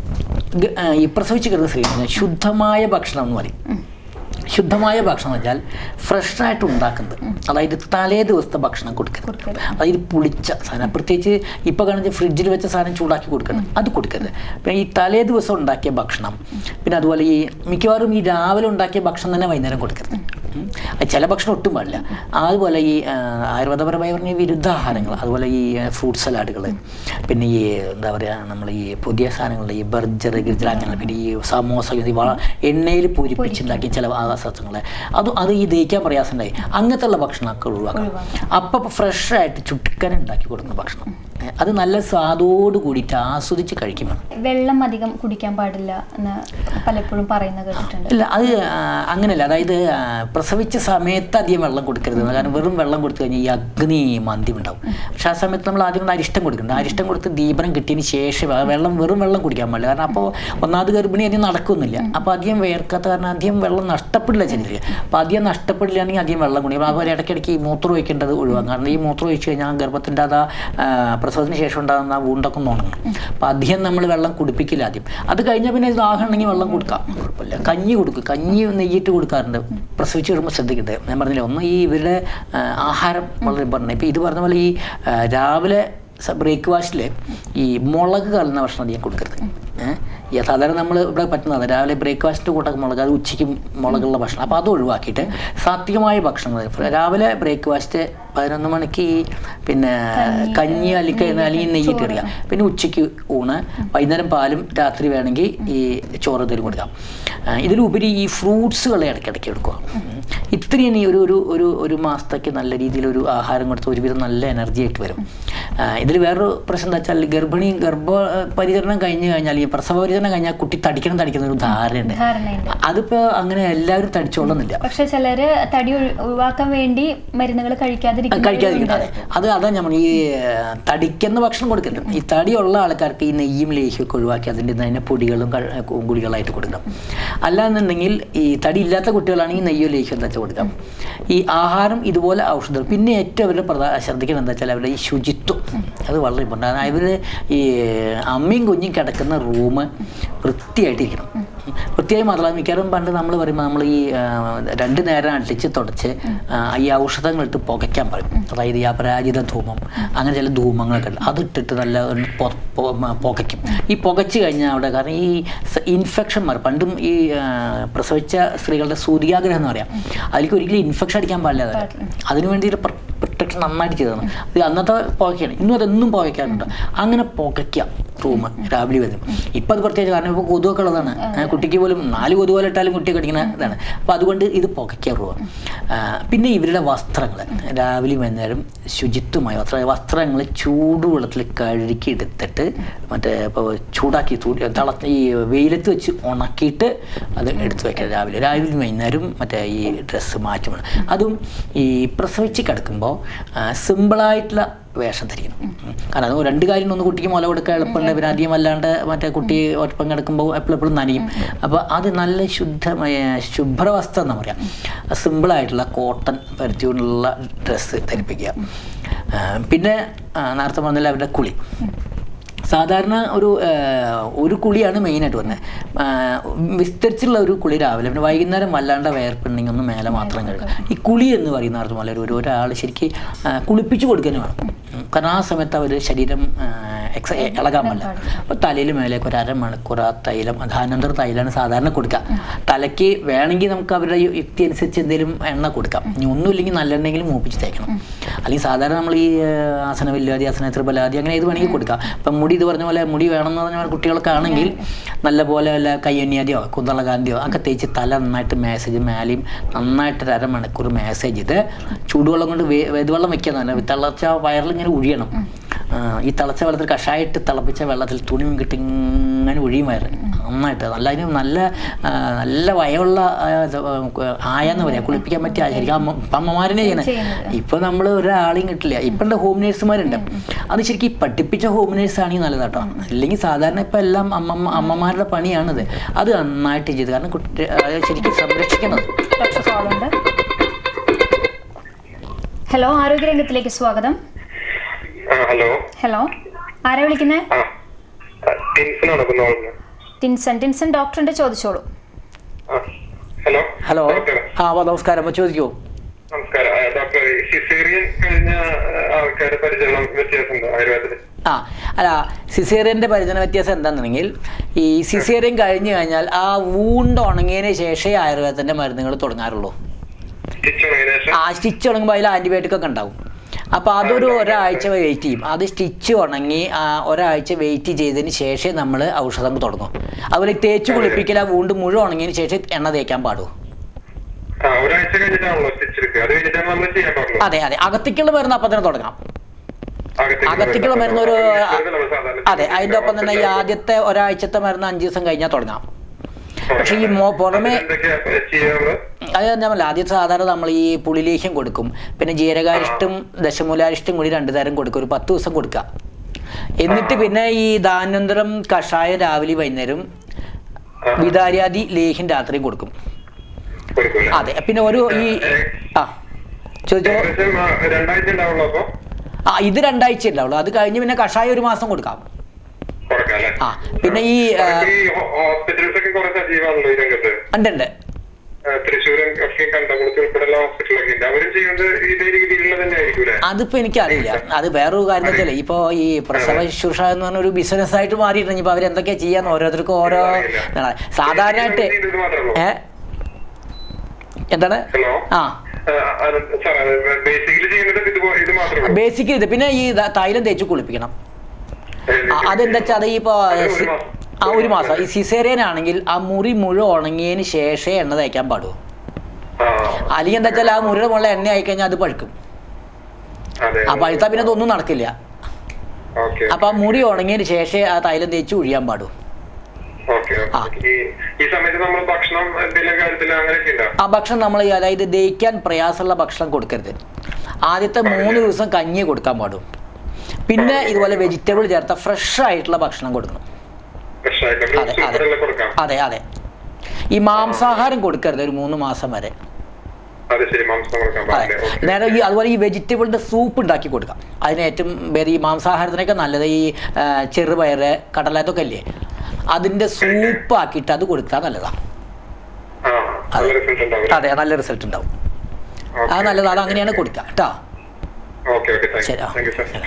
ഗ- ആ, ഈ പ്രസവിച്ച് കിടന്ന സ്ത്രീ ശുദ്ധമായ ഭക്ഷണം എന്ന് പറയും ശുദ്ധമായ ഭക്ഷണം എന്ന് വെച്ചാൽ ഫ്രഷായിട്ട് ഉണ്ടാക്കുന്നത് അതായത് തലേ ദിവസത്തെ ഭക്ഷണം കൊടുക്കരുത് കൊടുക്കരുത്. അതായത് പുളിച്ച സാധനം പ്രത്യേകിച്ച് ഇപ്പോൾ കാണുന്ന ഫ്രിഡ്ജിൽ വെച്ച സാധനം ചൂടാക്കി കൊടുക്കണം അത് കൊടുക്കരുത് പിന്നെ ഈ തലേ ദിവസം ഉണ്ടാക്കിയ ഭക്ഷണം പിന്നെ അതുപോലെ ഈ മിക്കവാറും ഈ രാവിലെ ഉണ്ടാക്കിയ ഭക്ഷണം തന്നെ വൈകുന്നേരം കൊടുക്കരുത് ഉം. അത് ചില ഭക്ഷണം ഒട്ടും പാടില്ല അതുപോലെ ഈ ആ, ആയുർവേദപരമായി പറഞ്ഞ ഈ വിരുദ്ധാഹാരങ്ങൾ അതുപോലെ ഈ ഫ്രൂട്ട് സലാഡുകൾ പിന്നെ ഈ എന്താ പറയുക നമ്മൾ ഈ പുതിയ സാധനങ്ങൾ ഈ ബർജർ ഗിർജർ അങ്ങനെ പിന്നെ ഈ സമോസ ഈ വള- എണ്ണയിൽ പൂരിപ്പിച്ചുണ്ടാക്കിയ ചില ആകാശങ്ങൾ അത് അത് ഈ ദഹിക്കാൻ പ്രയാസമുണ്ടായി അങ്ങനത്തെ ഉള്ള ഭക്ഷണമൊക്കെ ഒഴിവാക്കണം ഒഴിവാക്കണം. അപ്പം ഫ്രഷായിട്ട് ചുട്ടുക്കൻ ഉണ്ടാക്കി കൊടുക്കുന്ന ഭക്ഷണം ഏ, അത് നല്ല സ്വാദോട് കൂടിയിട്ട് ആസ്വദിച്ച് കഴിക്കും വേണം വെള്ളം അധികം കുടിക്കാൻ പാടില്ല എന്ന് പലപ്പോഴും പറയുന്ന കേട്ടിട്ടുണ്ട് ഇല്ല അത് ആ, അങ്ങനെയല്ല അതായത് ആ, പ്രസവിച്ച സമയത്ത് അധികം വെള്ളം കൊടുക്കരുത് കാരണം വെറും വെള്ളം കൊടുത്തു കഴിഞ്ഞാൽ ഈ അഗ്നി മന്തി ഉണ്ടാവും പക്ഷെ ആ സമയത്ത് നമ്മൾ ആദ്യം കൊണ്ട് അരിഷ്ടം കൊടുക്കുന്നുണ്ട് അരിഷ്ടം കൊടുത്ത് ദീപനം കിട്ടിയതിന് ശേഷം ആ വെള്ളം വെറും വെള്ളം കുടിക്കാൻ പാടില്ല കാരണം അപ്പോൾ ഒന്നാമത് ഗർഭിണി അധികം നടക്കുന്നില്ല അപ്പോൾ അധികം വേർക്കാത്ത കാരണം അധികം വെള്ളം നഷ്ടപ്പെടില്ല ശരീരത്തിൽ അപ്പോൾ അധികം നഷ്ടപ്പെടില്ലാണെങ്കിൽ അധികം വെള്ളം കുടിക്കും അതുപോലെ ഇടയ്ക്കിടയ്ക്ക് ഈ മൂത്രം ഒഴിക്കേണ്ടത് ഒഴിവാക്കും കാരണം ഈ മൂത്രം ഒഴിച്ച് കഴിഞ്ഞാൽ ഗർഭത്തിൻ്റെ അത് ആ, പ്രസവത്തിന് ശേഷം ഉണ്ടാകുന്ന ആ വൂണ്ടൊക്കെ ഒന്ന് ഉണങ്ങും അപ്പോൾ അധികം നമ്മൾ വെള്ളം കുടിപ്പിക്കില്ല ആദ്യം അത് കഴിഞ്ഞാൽ പിന്നെ ദാഹം ഉണ്ടെങ്കിൽ വെള്ളം കൊടുക്കാം കുഴപ്പമില്ല കഞ്ഞി കൊടുക്കും കഞ്ഞി നെയ്യിട്ട് കൊടുക്കാറുണ്ട് പ്രസവിച്ച് വരുമ്പോൾ ശ്രദ്ധിക്കട്ടെ ഞാൻ പറഞ്ഞില്ല ഒന്ന് ഈ ഇവരുടെ ആ, ആഹാരം വളരെ ഇമ്പോർട്ടൻ്റ് ഇപ്പോൾ ഇത് പറഞ്ഞ പോലെ ഈ ആ, രാവിലെ ബ്രേക്ക്ഫാസ്റ്റിൽ ഈ മുളക് കലർന്ന ഭക്ഷണം അധികം കൊടുക്കരുത് ഏഹ് ഈ സാധാരണ നമ്മൾ ഇവിടെ പറ്റുന്നതാണ് രാവിലെ ബ്രേക്ക്ഫാസ്റ്റ് കൂട്ടൊക്കെ മുളക് അത് ഉച്ചയ്ക്ക് മുളകുള്ള ഭക്ഷണം അപ്പോൾ അത് ഒഴിവാക്കിയിട്ട് സാത്വികമായ ഭക്ഷണങ്ങൾ രാവിലെ ബ്രേക്ക്ഫാസ്റ്റ് പതിനൊന്ന് മണിക്ക് ഈ പിന്നെ കഞ്ഞി അല്ലെങ്കിൽ അല്ലെങ്കിൽ നെയ്യിട്ട് ഇടുക പിന്നെ ഉച്ചയ്ക്ക് ഊണ് വൈകുന്നേരം പാലും രാത്രി വേണമെങ്കിൽ ഈ ചോറ് എന്തെങ്കിലും കൊടുക്കാം ആ, ഇതിലുപരി ഈ ഫ്രൂട്ട്സുകൾ ഇടയ്ക്കിടയ്ക്ക് എടുക്കുക ഉം. ഇത്രയും ഈ ഒരു ഒരു ഒരു ഒരു മാസത്തേക്ക് നല്ല രീതിയിലൊരു ആഹാരം കൊടുത്ത് ഒരുവിധം നല്ല എനർജി ആയിട്ട് വരും ഇതിൽ വേറൊരു പ്രശ്നം എന്താ വെച്ചാൽ ഗർഭിണി ഗർഭ പരിചരണം കഴിഞ്ഞ് കഴിഞ്ഞാൽ ഈ പ്രസവ പരിചരണം കഴിഞ്ഞാൽ കുട്ടി തടിക്കണം തടിക്കുന്ന ഒരു ധാരണയുണ്ട് ധാരണയുണ്ട് അതിപ്പോൾ അങ്ങനെ എല്ലാവരും തടിച്ചോളുന്നില്ല പക്ഷെ ചിലര് തടി ഒഴി- ഒഴിവാക്കാൻ വേണ്ടി മരുന്നുകൾ കഴിക്കാതിരിക്കുന്നവരുണ്ട് കഴിക്കാതിരിക്കുന്നത് അത് അതാ നമ്മൾ ഈ ഏഹ്, തടിക്കുന്ന ഭക്ഷണം കൊടുക്കരുത് ഈ തടിയുള്ള ആൾക്കാർക്ക് ഈ നെയ്യും ലേഹ്യമൊക്കെ ഒഴിവാക്കി അതിൻ്റെ തന്നെ പൊടികളും ക- ഗുളികളായിട്ട് കൊടുക്കണം അല്ലാന്നുണ്ടെങ്കിൽ ഈ തടി ഇല്ലാത്ത കുട്ടികളാണെങ്കിൽ നെയ്യോ ലേഹ്യം എന്താ വെച്ചാൽ കൊടുക്കാം ഈ ആഹാരം ഇതുപോലെ ഔഷധം പിന്നെ ഏറ്റവും അവരുടെ പ്രധാന ശ്രദ്ധിക്കണം എന്താ വെച്ചാൽ അവരുടെ ഈ ശുചിത്വം അത് വളരെ ഇമ്പോർട്ടൻ്റ് അവർ ഈ അമ്മയും കുഞ്ഞും കിടക്കുന്ന റൂം വൃത്തിയായിട്ടിരിക്കണം വൃത്തിയായി മാത്രമല്ല മിക്കവാറും പണ്ട് നമ്മൾ പറയുമ്പോൾ നമ്മൾ ഈ ആ, രണ്ട് നേരം അടിച്ച് തുടച്ച് ആ, ഈ ഔഷധങ്ങൾ ഇട്ട് പുകയ്ക്കാൻ പറയും അതായത് ഈ അപരാജിത ധൂമം അങ്ങനെ ചില ധൂമങ്ങളൊക്കെ ഉണ്ട് അതിട്ടിട്ട് നല്ല ഒന്ന് പൊ- പൊ- മ- പുകയ്ക്കും ഈ പുകച്ച് കഴിഞ്ഞാൽ അവിടെ കാരണം ഈ ഇൻഫെക്ഷൻ മാറും പണ്ടും ഈ ആ, പ്രസവിച്ച സ്ത്രീകളുടെ സൂര്യാഗ്രഹം എന്ന് പറയാം അതിലേക്ക് ഒരിക്കലും ഇൻഫെക്ഷൻ അടിക്കാൻ പാടില്ല അതിന് വേണ്ടിയിട്ട് പ്രൊട്ടക്ഷൻ ഡോക്ടർ നന്നായിട്ട് ചെയ്തതാണ് ഇത് അന്നത്തെ പുകയ്ക്കാണ് ഇന്നും അതെന്നും പുകയ്ക്കാറുണ്ട് അങ്ങനെ പുകയ്ക്കാം റൂം രാവിലെ വരും ഇപ്പം അത് പ്രത്യേകിച്ച് കാരണം ഇപ്പോൾ കൊതുകൊക്കെ ഉള്ളതാണ് ഏ, കുട്ടിക്ക് പോലും നാല് കൊതുക് പോലെ ഇട്ടാലും കുട്ടി കടിക്കുന്ന ഇതാണ് അപ്പോൾ അതുകൊണ്ട് ഇത് പുകയ്ക്കാൻ റൂം പിന്നെ ഇവരുടെ വസ്ത്രങ്ങൾ രാവിലെ വൈകുന്നേരം ശുചിത്വമായ വസ്ത്ര വസ്ത്രങ്ങൾ ചൂടുവെള്ളത്തിൽ കഴുകി എടുത്തിട്ട് മറ്റേ ഇപ്പോൾ ചൂടാക്കി ചൂട് തള ഈ വെയിലത്ത് വെച്ച് ഉണക്കിയിട്ട് അത് എടുത്ത് വെക്കണം രാവിലെ രാവിലെ വൈകുന്നേരം മറ്റേ ഈ ഡ്രസ്സ് മാറ്റണം അതും ഈ പ്രസവിച്ച് കിടക്കുമ്പോൾ സിമ്പിളായിട്ടുള്ള വേഷം ധരിക്കണം ഉം. കാരണം അത് രണ്ട് കാര്യം ഒന്ന് കുട്ടിക്ക് മുല കൊടുക്കാൻ എളുപ്പമുണ്ട് പിന്നെ അധികം അല്ലാണ്ട് മറ്റേ കുട്ടി ഒപ്പം കിടക്കുമ്പോൾ എപ്പോഴും എപ്പോഴും നനയും അപ്പോൾ അത് നല്ല ശുദ്ധമായ ശുഭ്രവസ്ത്രം എന്ന് പറയാം സിമ്പിളായിട്ടുള്ള കോട്ടൺ പരുത്തി കൊണ്ടുള്ള ഡ്രസ്സ് ധരിപ്പിക്കുക ആ, പിന്നെ ആ, നേരത്തെ പറഞ്ഞില്ല അവരുടെ കുളി സാധാരണ ഒരു ആ, ഒരു കുളിയാണ് മെയിനായിട്ട് വരുന്നത് ആ, വിസ്തരിച്ചുള്ള ഒരു കുളി രാവിലെ പിന്നെ വൈകുന്നേരം വല്ലാണ്ട് വേർപ്പുണ്ടെങ്കിൽ ഒന്ന് മേലെ മാത്രം കഴുകുക ഈ കുളി എന്ന് പറയുന്ന അർത്ഥം പോലെ ഒരു ഒരാൾ ശരിക്കും ആ, കുളിപ്പിച്ച് കൊടുക്കാൻ വേണം ഉം. കാരണം ആ സമയത്ത് അവർ ശരീരം എക്സ ഇളകാൻ പാടില്ല അപ്പോൾ തലയിൽ മേലേക്ക് ഒരു അരമണിക്കൂർ ആ തൈലം ധാനന്തര തൈലാണ് സാധാരണ കൊടുക്കുക തലയ്ക്ക് വേണമെങ്കിൽ നമുക്ക് അവരുടെ യു- യുക്തി അനുസരിച്ച് എന്തെങ്കിലും എണ്ണ കൊടുക്കാം ഇനി ഒന്നുമില്ലെങ്കിൽ നല്ലെണ്ണെങ്കിലും മൂപ്പിച്ച് തേക്കണം അല്ലെങ്കിൽ സാധാരണ നമ്മൾ ഈ ആ, ആസനവില്ലാതി ആസന ത്രിപലാതി അങ്ങനെ ഏത് വേണമെങ്കിൽ കൊടുക്കാം ഇപ്പം മുടി ഇത് പറഞ്ഞ പോലെ മുടി വേണമെന്ന് പറഞ്ഞ പോലെ കുട്ടികൾക്ക് ആണെങ്കിൽ നല്ലപോലെ വല്ല കയ്യന്യാദിയോ കുന്തളകാന്തിയോ ഒക്കെ തേച്ച് തല നന്നായിട്ട് മാസേജ് മേലെയും നന്നായിട്ട് ഒരു അരമണിക്കൂർ മാസേജ് ചെയ്ത് ചൂടുവെള്ളം കൊണ്ട് വേ- വെതുവെള്ളം വെക്കാൻ തന്നെ തിളച്ച വയറിൽ ഇങ്ങനെ ഒഴിയണം ആ, ഈ തിളച്ച വെള്ളത്തിൽ കഷായിട്ട് തിളപ്പിച്ച വെള്ളത്തിൽ തുണി കിട്ടി ഇങ്ങനെ ഒഴിയും വയറ് നന്നായിട്ട് നല്ല അതിന് നല്ല ആ, നല്ല വയമുള്ള ആ, ഇത്, ആ, ആയെന്ന് പറയാം കുളിപ്പിക്കാൻ പറ്റിയ ശരിക്കും അമ്മ ഇപ്പം അമ്മമാരനെ ചെയ്യണേ ചെയ്യുന്നത്. ഇപ്പൊ നമ്മൾ ഒരാളെയും കിട്ടില്ല ഇപ്പം ഹോം നേഴ്സുമാരുണ്ട് അത് ശരിക്കും ഈ പഠിപ്പിച്ച ഹോം നേഴ്സ് ആണെങ്കിൽ നല്ലതാട്ടോ അല്ലെങ്കിൽ സാധാരണ ഇപ്പൊ എല്ലാം അമ്മമ്മ അമ്മമാരുടെ പണിയാണിത് അത് നന്നായിട്ട് ചെയ്ത് കാരണം കുട്ടി അത് ശരിക്കും സംരക്ഷിക്കണം ഡോക്ടർ കോളുണ്ട് ഹലോ ആരോഗ്യരംഗത്തിലേക്ക് സ്വാഗതം ആ ഹലോ ഹലോ ആരാ വിളിക്കുന്നത് ആ ടിൻസനാണ് കുന്നോളുന്നത് ടിൻസൺ ടിൻസൺ ഡോക്ടറിന്റെ ചോദിച്ചോളൂ ആ ഹലോ ഹലോ ഡോക്ടർ ആ അപ്പൊ നമസ്കാരം അപ്പൊ ചോദിക്കൂ നമസ്കാരം ആ, ഡോക്ടർ സിസേറിയൻ കഴിഞ്ഞ ആൾക്കാരുടെ പരിചരണം വ്യത്യാസമുണ്ടോ ആയുർവേദത്തിൽ ആ അല്ല സിസേറിയൻ്റെ പരിചരണ വ്യത്യാസം എന്താണെന്നുണ്ടെങ്കിൽ ഈ സിസേറിയൻ കഴിഞ്ഞു കഴിഞ്ഞാൽ ആ വൂണ്ട് ഉണങ്ങിയതിന് ശേഷമേ ആയുർവേദത്തിൻ്റെ മരുന്നുകൾ തുടങ്ങാറുള്ളൂ സ്റ്റിച്ച് ഉണങ്ങിയ ശേഷം ആ സ്റ്റിച്ച് ഉണങ്ങുമ്പോൾ അതിൽ ആൻറ്റിബയോട്ടിക് ഒക്കെ ഉണ്ടാവും അപ്പോൾ അതൊരു ഒരാഴ്ച വെയിറ്റ് ചെയ്യും അത് സ്റ്റിച്ച് ഉണങ്ങി ആ ഒരാഴ്ച വെയിറ്റ് ചെയ്തതിന് ശേഷമേ നമ്മൾ ഔഷധം തുടങ്ങും അതുപോലെ ഈ തേച്ച് കുളിപ്പിക്കൽ ആ വൂണ്ട് മുഴുവൻ ഉണങ്ങിയതിന് ശേഷം എണ്ണ തേക്കാൻ പാടൂ ആ ഒരാഴ്ച കഴിഞ്ഞിട്ടാണല്ലോ സ്റ്റിച്ച് എടുക്കുക അത് കഴിഞ്ഞിട്ടാണ് നമ്മൾ ചെയ്യാൻ പാടുള്ളൂ അതെ അതെ അകത്തേക്കുള്ള മരുന്ന് അപ്പം തന്നെ തുടങ്ങാം അകത്തേക്ക് അകത്തേക്കുള്ള മരുന്ന് ഒരു അകത്തേക്ക് നമ്മൾ സാധാരണ അതെ അതിൻ്റെ ഒപ്പം തന്നെ ഈ ആദ്യത്തെ ഒരാഴ്ചത്തെ മരുന്ന് അഞ്ച് ദിവസം കഴിഞ്ഞാൽ തുടങ്ങാം പക്ഷേ ഈ മോ പുറമെ എന്തൊക്കെയാ ചെയ്യാനുള്ളത് അത് ഞാൻ പറഞ്ഞില്ല ആദ്യം സാധാരണ നമ്മൾ ഈ പുളിലേഹ്യം കൊടുക്കും പിന്നെ ജീരകാരിഷ്ടം ദശമൂലാരിഷ്ടം കൂടി രണ്ടു തരം കൊടുക്കും ഒരു പത്ത് ദിവസം കൊടുക്കുക എന്നിട്ട് പിന്നെ ഈ ധാന്യന്തരം കഷായം രാവിലെ വൈകുന്നേരം വിതാര്യാദി ലേഹ്യം രാത്രിയും കൊടുക്കും കൊടുക്കൂല അതെ പിന്നെ ഒരു ഈ ആ ചോദിച്ചോ ഏകദേശം ആ, രണ്ടാഴ്ച ഉണ്ടാവുള്ളൂ അപ്പൊ ആ ഇത് രണ്ടാഴ്ച ഉണ്ടാവുള്ളൂ അത് കഴിഞ്ഞ് പിന്നെ കഷായം ഒരു മാസം കൊടുക്കാം കൊടുക്കാം അല്ലേ ആ പിന്നെ ഈ ആ, ഈ ഹോസ്പിറ്റൽസ് ഒക്കെ കുറെ സജീവമാണല്ലോ ഈ രംഗത്ത് ഉണ്ട് ഉണ്ട് ആ, തൃശ്ശൂരും ഒക്കെ കണ്ടകുളത്ത് ഉൾപ്പെടെയുള്ള ഹോസ്പിറ്റലൊക്കെ ഉണ്ട് അവരും ചെയ്യുന്നത് ഇതേ രീതിയിലുള്ള തന്നെ ആയിരിക്കും അല്ലേ അതിപ്പോ എനിക്കറിയില്ല അത് വേറൊരു കാര്യം എന്ന് വെച്ചാൽ ഇപ്പോ ഈ പ്രസവ ശുശ്രൂഷ എന്ന് പറഞ്ഞ ഒരു ബിസിനസ് ആയിട്ട് മാറിയിട്ടുണ്ട് ഇപ്പൊ അവരെന്തൊക്കെയാ ചെയ്യാന്ന് ഓരോരുത്തർക്കും ഓരോ ഇതാണ്. സാധാരണയായിട്ട് ഇത് മാത്രമേ ഉള്ളൂ ഏ എന്താണ് ഹലോ ആ സാർ ബേസിക്കലി ചെയ്യുന്നത് ഇത് പോ- ഇത് മാത്രമേ ഉള്ളൂ ബേസിക് ഇത് പിന്നെ ഈ ദ- തൈലം തേച്ച് കുളിപ്പിക്കണം ആ, അതെന്താ വെച്ചാൽ അത് ഇപ്പോ അത് ഒരു സി- മാസം. ആ ഒരു മാസം ഈ സിസേറിയൻ ആണെങ്കിൽ ആ മുറി മുഴുവൻ ഉണങ്ങിയതിന് ശേഷമേ എണ്ണ തേക്കാൻ പാടൂ ആ അല്ലെങ്കിൽ എന്താ വെച്ചാൽ ആ മുറിയുടെ മുകളിൽ എണ്ണ ആയി കഴിഞ്ഞാൽ അത് പഴുക്കും അതെ ആ പഴുത്താൽ പിന്നെ അതൊന്നും നടക്കില്ല ഓക്കെ അപ്പൊ ആ മുറി ഉണങ്ങിയതിന് ശേഷമേ ആ തൈലം തേച്ച് ഒഴിയാൻ പാടൂ ഓക്കെ ആ. ഈ ഈ സമയത്ത് നമ്മൾ ഭക്ഷണം എന്തെങ്കിലും കാര്യത്തിൽ അങ്ങനെയൊക്കെ ഉണ്ടോ ആ ഭക്ഷണം നമ്മൾ അതായത് ദഹിക്കാൻ പ്രയാസമുള്ള ഭക്ഷണം കൊടുക്കരുത് ആദ്യത്തെ മൂന്ന് ദിവസം കഞ്ഞി കൊടുക്കാൻ പാടും പിന്നെ ഇതുപോലെ വെജിറ്റബിൾ ചേർത്ത ഫ്രഷ് ആയിട്ടുള്ള ഭക്ഷണം കൊടുക്കണം ഫ്രഷായിട്ട് അതെ ഫ്രൂട്ട്സ് അതെ ഉൾപ്പെടെയുള്ള കൊടുക്കാം അതെ അതെ ഈ മാംസാഹാരം കൊടുക്കരുത് ഒരു മൂന്ന് മാസം വരെ അതെ ശരി മാംസം കൊടുക്കാൻ അതെ പാടില്ല ഓക്കെ നേരെ ഈ അതുപോലെ ഈ വെജിറ്റബിളിന്റെ സൂപ്പ് ഉണ്ടാക്കി കൊടുക്കാം അതിന് ഏറ്റവും ഭേദം ഈ മാംസാഹാരത്തിനൊക്കെ നല്ലത് ഈ ആ, ചെറുപയറ് കടല ഇതൊക്കെ അല്ലേ അതിന്റെ സൂപ്പ് ആക്കിയിട്ട് അത് കൊടുത്താൽ നല്ലതാണ് ആ നല്ല റിസൾട്ട് ഉണ്ടാവും അതെ നല്ല റിസൾട്ട് ഉണ്ടാവും അത് നല്ലത് അത് അങ്ങനെയാണ് കൊടുക്കുക കേട്ടോ ഓക്കെ ഓക്കെ താങ്ക് ശരി, യു ആ. താങ്ക് യു സാർ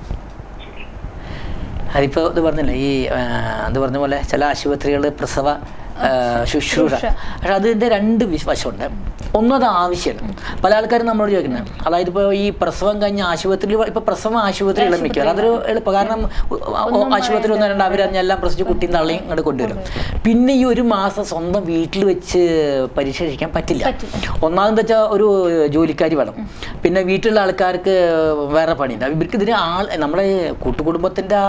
അതിപ്പോൾ ഇത് പറഞ്ഞില്ലേ ഈ ആ, ഇത് പറഞ്ഞ പോലെ ചില ആശുപത്രികൾ പ്രസവ ആ, ശുശ്രൂഷ ശുശ്രൂഷ. പക്ഷെ അതിൻ്റെ രണ്ട് വി- വശമുണ്ട് ഒന്നും അത് ആവശ്യമില്ല പല ആൾക്കാരും നമ്മളോട് ചോദിക്കുന്നത് അതായത് ഇപ്പോൾ ഈ പ്രസവം കഴിഞ്ഞ ആശുപത്രിയിൽ ഇപ്പോൾ പ്രസവം ആശുപത്രിയിൽ മിക്കവാറും അതൊരു എളുപ്പം കാരണം ഉ- ഉ- ആശുപത്രി ഒന്നും രണ്ട് അവരെല്ലാം പ്രസവിച്ച് കുട്ടിയും തള്ളിയും ഇങ്ങോട്ട് കൊണ്ടുവരും പിന്നെ ഈ ഒരു മാസം സ്വന്തം വീട്ടിൽ വെച്ച് പരീക്ഷ എഴുതിക്കാൻ പറ്റില്ല ഒന്നാമതെന്ന് വെച്ചാൽ ഒരു ജോലിക്കാരി വേണം പിന്നെ വീട്ടിലുള്ള ആൾക്കാർക്ക് വേറെ പണിയുണ്ട് ഇവർക്ക് ഇതിന് ആൾ നമ്മുടെ കൂട്ടുകുടുംബത്തിൻ്റെ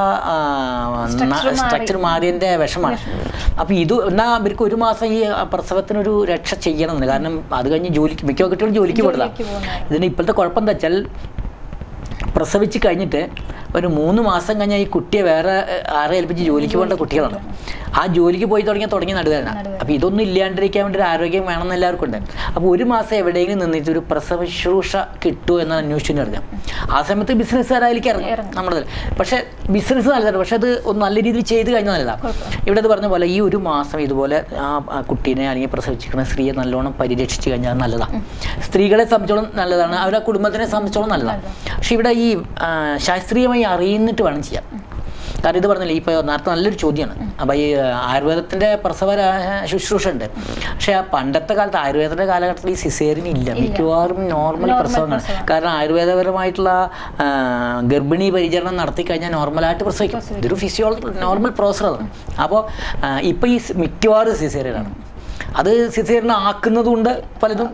സ്ട്രക്ചർ മാറിയതിൻ്റെ വിഷമാണ് അപ്പോൾ ഇത് എന്നാൽ ഇവർക്ക് ഒരു മാസം ഈ പ്രസവത്തിനൊരു രക്ഷ ചെയ്യണമെന്ന് കാരണം അത് കഴിഞ്ഞ് ജോലിക്ക് മിക്ക കുട്ടികളും ജോലിക്ക് പോകണം ഇതിന് ഇപ്പോഴത്തെ കുഴപ്പം എന്താ വെച്ചാൽ പ്രസവിച്ച് കഴിഞ്ഞിട്ട് ഒരു മൂന്ന് മാസം കഴിഞ്ഞാൽ ഈ കുട്ടിയെ വേറെ ഏഹ്, ആരെ ഏൽപ്പിച്ച് ജോലിക്ക് പോകേണ്ട കുട്ടികളാണ് ആ ജോലിക്ക് പോയി തുടങ്ങിയാൽ തുടങ്ങി നടുവേദന അപ്പോൾ ഇതൊന്നും ഇല്ലാണ്ടിരിക്കാൻ വേണ്ടി ഒരു ആരോഗ്യം വേണമെന്ന് എല്ലാവർക്കും ഉണ്ട് അപ്പോൾ ഒരു മാസം എവിടെയെങ്കിലും നിന്നിട്ട് ഒരു പ്രസവ ശുശ്രൂഷ കിട്ടുമോ എന്ന് അന്വേഷിച്ചു ഇറങ്ങാം ആ സമയത്ത് ബിസിനസ്സുകാരായിരിക്കും ഇറങ്ങും നമ്മുടെ പക്ഷേ ബിസിനസ് നല്ലതാണ് പക്ഷേ അത് ഒന്ന് നല്ല രീതിയിൽ ചെയ്ത് കഴിഞ്ഞാൽ നല്ലതാണ് ഇവിടെ ഇത് പറഞ്ഞ പോലെ ഈ ഒരു മാസം ഇതുപോലെ ആ ആ കുട്ടീനെ അല്ലെങ്കിൽ പ്രസവിച്ചിരിക്കുന്ന സ്ത്രീയെ നല്ലോണം പരിരക്ഷിച്ച് കഴിഞ്ഞാൽ നല്ലതാണ് സ്ത്രീകളെ സംബന്ധിച്ചോളം നല്ലതാണ് അവരുടെ കുടുംബത്തിനെ സംബന്ധിച്ചോളം നല്ലതാണ് പക്ഷെ ഇവിടെ ഈ ആ, ശാസ്ത്രീയമായി അറിയുന്നിട്ട് വേണം ചെയ്യാൻ കാരണം ഇത് പറഞ്ഞില്ലേ ഇപ്പോൾ നേരത്തെ നല്ലൊരു ചോദ്യമാണ് അപ്പോൾ ഈ ആയുർവേദത്തിൻ്റെ പ്രസവ രാ- ശുശ്രൂഷ ഉണ്ട് പക്ഷേ ആ പണ്ടത്തെ കാലത്ത് ആയുർവേദത്തിൻ്റെ കാലഘട്ടത്തിൽ ഈ സിസേറിൻ ഇല്ല മിക്കവാറും നോർമൽ പ്രസവങ്ങളാണ് കാരണം ആയുർവേദപരമായിട്ടുള്ള ആ, ഗർഭിണി പരിചരണം നടത്തി കഴിഞ്ഞാൽ നോർമലായിട്ട് പ്രസവിക്കും ഇതൊരു ഫിസിയോളജി നോർമൽ പ്രോസറാണ് അപ്പോൾ ഇപ്പോൾ ഈ സ് മിക്കവാറും സിസേറിയനാണ് അത് സിസേറിയൻ ആക്കുന്നതുകൊണ്ട് പലതും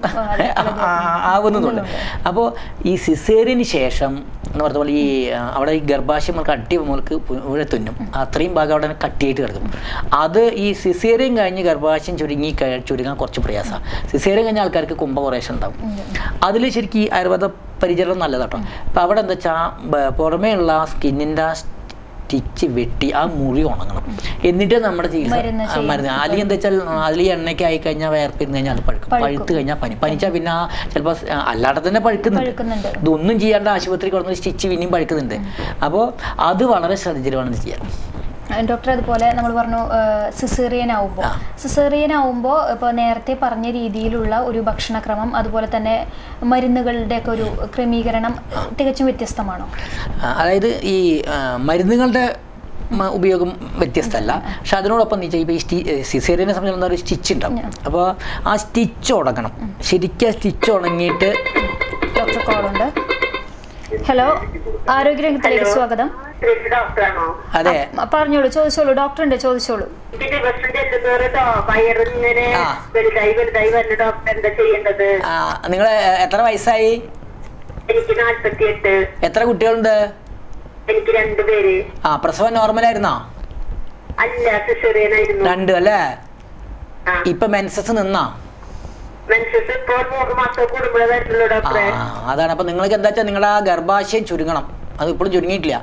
ആ- ആവുന്നതുണ്ട് അപ്പോൾ ഈ സിസേറിയന് ശേഷം എന്ന് പറഞ്ഞ പോലെ ഈ ആ, അവിടെ ഈ ഗർഭാശയം നമുക്ക് അട്ടി മുതൽക്ക് ഇവിടെ തുന്നും അത്രയും ഭാഗം അവിടെ കട്ടിയായിട്ട് കിടക്കും അത് ഈ സിസേറിയൻ കഴിഞ്ഞ് ഗർഭാശയം ചുരുങ്ങി കഴി- ചുരുങ്ങാൻ കുറച്ച് പ്രയാസമാണ് സിസേറിയൻ കഴിഞ്ഞ ആൾക്കാർക്ക് കുംഭ കുറേശ്ശെ ഉണ്ടാവും അതിൽ ശരിക്കും ഈ ആയുർവേദ പരിചരണം നല്ലതാട്ടോ അപ്പം അവിടെ എന്താ വെച്ചാൽ പുറമേ ഉള്ള സ്കിന്നിൻ്റെ സ്റ്റിച്ച് വെട്ടി ആ മുറി ഉണങ്ങണം എന്നിട്ട് നമ്മുടെ ചികിത്സ മരുന്ന് ആ, മരുന്ന് അല്ലെങ്കിൽ എന്താ വെച്ചാൽ അതിൽ ഈ എണ്ണയ്ക്ക് ആയി കഴിഞ്ഞാൽ വേർപ്പിരുന്ന് കഴിഞ്ഞാൽ അത് പഴുക്കും പഴുത്ത് കഴിഞ്ഞാൽ പനി പനിച്ചാൽ പിന്നെ ആ ചിലപ്പോൾ അല്ലാതെ തന്നെ പഴുക്കുന്നുണ്ട് പഴുക്കുന്നുണ്ട്. ഇതൊന്നും ചെയ്യാണ്ട് ആശുപത്രി കൊടുക്കുന്ന സ്റ്റിച്ച് പിന്നെയും പഴുക്കുന്നുണ്ട് അപ്പോൾ അത് വളരെ ശ്രദ്ധിച്ചിട്ട് വേണം ഇത് ചെയ്യാൻ ഡോക്ടർ അതുപോലെ നമ്മൾ പറഞ്ഞു സിസേറിയൻ ആവുമ്പോൾ ആ. സിസേറിയൻ ആവുമ്പോൾ ഇപ്പോൾ നേരത്തെ പറഞ്ഞ രീതിയിലുള്ള ഒരു ഭക്ഷണക്രമം അതുപോലെ തന്നെ മരുന്നുകളുടെ ഒക്കെ ഒരു ക്രമീകരണം തികച്ചും വ്യത്യസ്തമാണോ ആ, അതായത് ഈ ആ, മരുന്നുകളുടെ മ- ഉപയോഗം വ്യത്യസ്തമല്ല പക്ഷെ അതിനോടൊപ്പം നീ ഇപ്പോൾ ഈ സ്റ്റി സിസേറിയനെ സംബന്ധിച്ച ഒരു സ്റ്റിച്ച് ഉണ്ടാവും അപ്പോൾ ആ സ്റ്റിച്ച് ഉണങ്ങണം ശരിക്കും ആ സ്റ്റിച്ച് ഉണങ്ങിയിട്ട് ഡോക്ടർ കോളുണ്ട് ഹലോ ആരോഗ്യരംഗത്തിലേക്ക് സ്വാഗതം ശ്രീ ഡോക്ടറാണോ അതെ ആ, പറഞ്ഞോളൂ ചോദിച്ചോളൂ ഡോക്ടറുണ്ട് ചോദിച്ചോളൂ ഇത് ദിവസം ചെല്ലുന്നവരോ വയറിങ്ങനെ ആ. വലുതായി വലുതായി വന്ന ഡോക്ടർ എന്താ ചെയ്യേണ്ടത് നിങ്ങൾ എത്ര വയസ്സായി എനിക്ക് നാല്പത്തിയെട്ട് എത്ര കുട്ടികളുണ്ട് എനിക്ക് രണ്ടുപേര് ആ പ്രസവം നോർമലായിരുന്നോ അല്ല സിസേറിയനായിരുന്നു രണ്ട് അല്ലേ ആ. ഇപ്പൊ മെൻസസ് നിന്നാ മെൻസസ് ഇപ്പോൾ മൂന്ന് മാസം കൂടുമ്പോഴേ വരുന്നുള്ളൂ ആ ഡോക്ടറെ അതാണ് അപ്പൊ നിങ്ങൾക്ക് എന്താ വെച്ചാൽ നിങ്ങളുടെ ആ ഗർഭാശയം ചുരുങ്ങണം അത് ഇപ്പോഴും ചുരുങ്ങിയിട്ടില്ല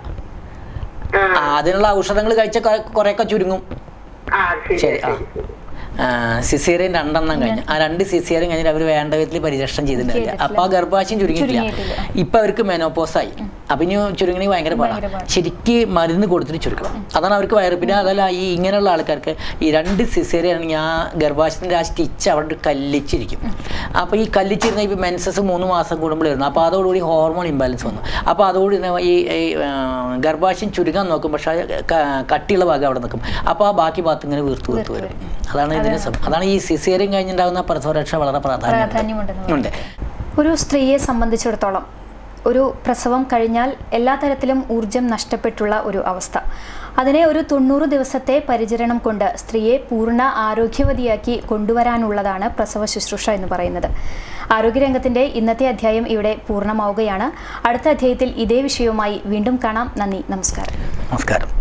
ആ ആ, അതിനുള്ള ഔഷധങ്ങൾ കഴിച്ച കുറെയൊക്കെ ചുരുങ്ങും ആ ശരി ശരി ആ ശരി ശരി. സിസേറിയൻ രണ്ടെണ്ണം കഴിഞ്ഞു ആ രണ്ട് സിസേറിയൻ കഴിഞ്ഞിട്ട് അവർ വേണ്ട വിധത്തിൽ പരിരക്ഷണം ചെയ്തിട്ടുണ്ടാവില്ല ചെയ്തിട്ടില്ല. അപ്പൊ ആ ഗർഭാശയം ചുരുങ്ങിയിട്ടില്ല ചുരുങ്ങിയിട്ടില്ല. ഇപ്പൊ അവർക്ക് മെനോപോസായി അപ്പൊ ഇനി ചുരുങ്ങണി ഭയങ്കര ഭയങ്കര പാടാണ് പാടാ. ശരിക്ക് മരുന്ന് കൊടുത്തിട്ട് ചുരുക്കണം അതാണ് അവർക്ക് വയറ് പിന്നെ അതല്ല ഈ ഇങ്ങനെയുള്ള ആൾക്കാർക്ക് ഈ രണ്ട് സിസേറിയൻ ആണെങ്കിൽ ആ ഗർഭാശയത്തിന്റെ ആ സ്റ്റിച്ച് അവിടെ കല്ലിച്ചിരിക്കും അപ്പൊ ഈ കല്ലിച്ചിരുന്ന ഇപ്പൊ മെൻസസ് മൂന്ന് മാസം കൂടുമ്പോൾ വരുന്നു അപ്പൊ അതോടുകൂടി ഹോർമോൺ ഇംബാലൻസ് വന്നു അപ്പൊ അതോടുകൂടി തന്നെ ഈ ഈ, ആ, ഗർഭാശയം ചുരുങ്ങാൻ നോക്കും പക്ഷെ ആ ക- കട്ടിയുള്ള ഭാഗം അവിടെ നിൽക്കും അപ്പൊ ആ ബാക്കി ഭാഗത്ത് ഇങ്ങനെ വീർത്ത് വീർത്ത് വരും അതാണ് ഇതിന് സം- അതാണ് ഈ സിസേറിയൻ കഴിഞ്ഞുണ്ടാകുന്ന പ്രസവരക്ഷ വളരെ പ്രാധാന്യം പ്രാധാന്യമുണ്ടെന്ന് ഉണ്ട് ഒരു സ്ത്രീയെ സംബന്ധിച്ചിടത്തോളം ഒരു പ്രസവം കഴിഞ്ഞാൽ എല്ലാ തരത്തിലും ഊർജം നഷ്ടപ്പെട്ടുള്ള ഒരു അവസ്ഥ അതിനെ ഒരു തൊണ്ണൂറ് ദിവസത്തെ പരിചരണം കൊണ്ട് സ്ത്രീയെ പൂർണ്ണ ആരോഗ്യവതിയാക്കി കൊണ്ടുവരാനുള്ളതാണ് പ്രസവ ശുശ്രൂഷ എന്ന് പറയുന്നത് ആരോഗ്യരംഗത്തിൻ്റെ ഇന്നത്തെ അധ്യായം ഇവിടെ പൂർണ്ണമാവുകയാണ് അടുത്ത അധ്യായത്തിൽ ഇതേ വിഷയവുമായി വീണ്ടും കാണാം നന്ദി നമസ്കാരം നമസ്കാരം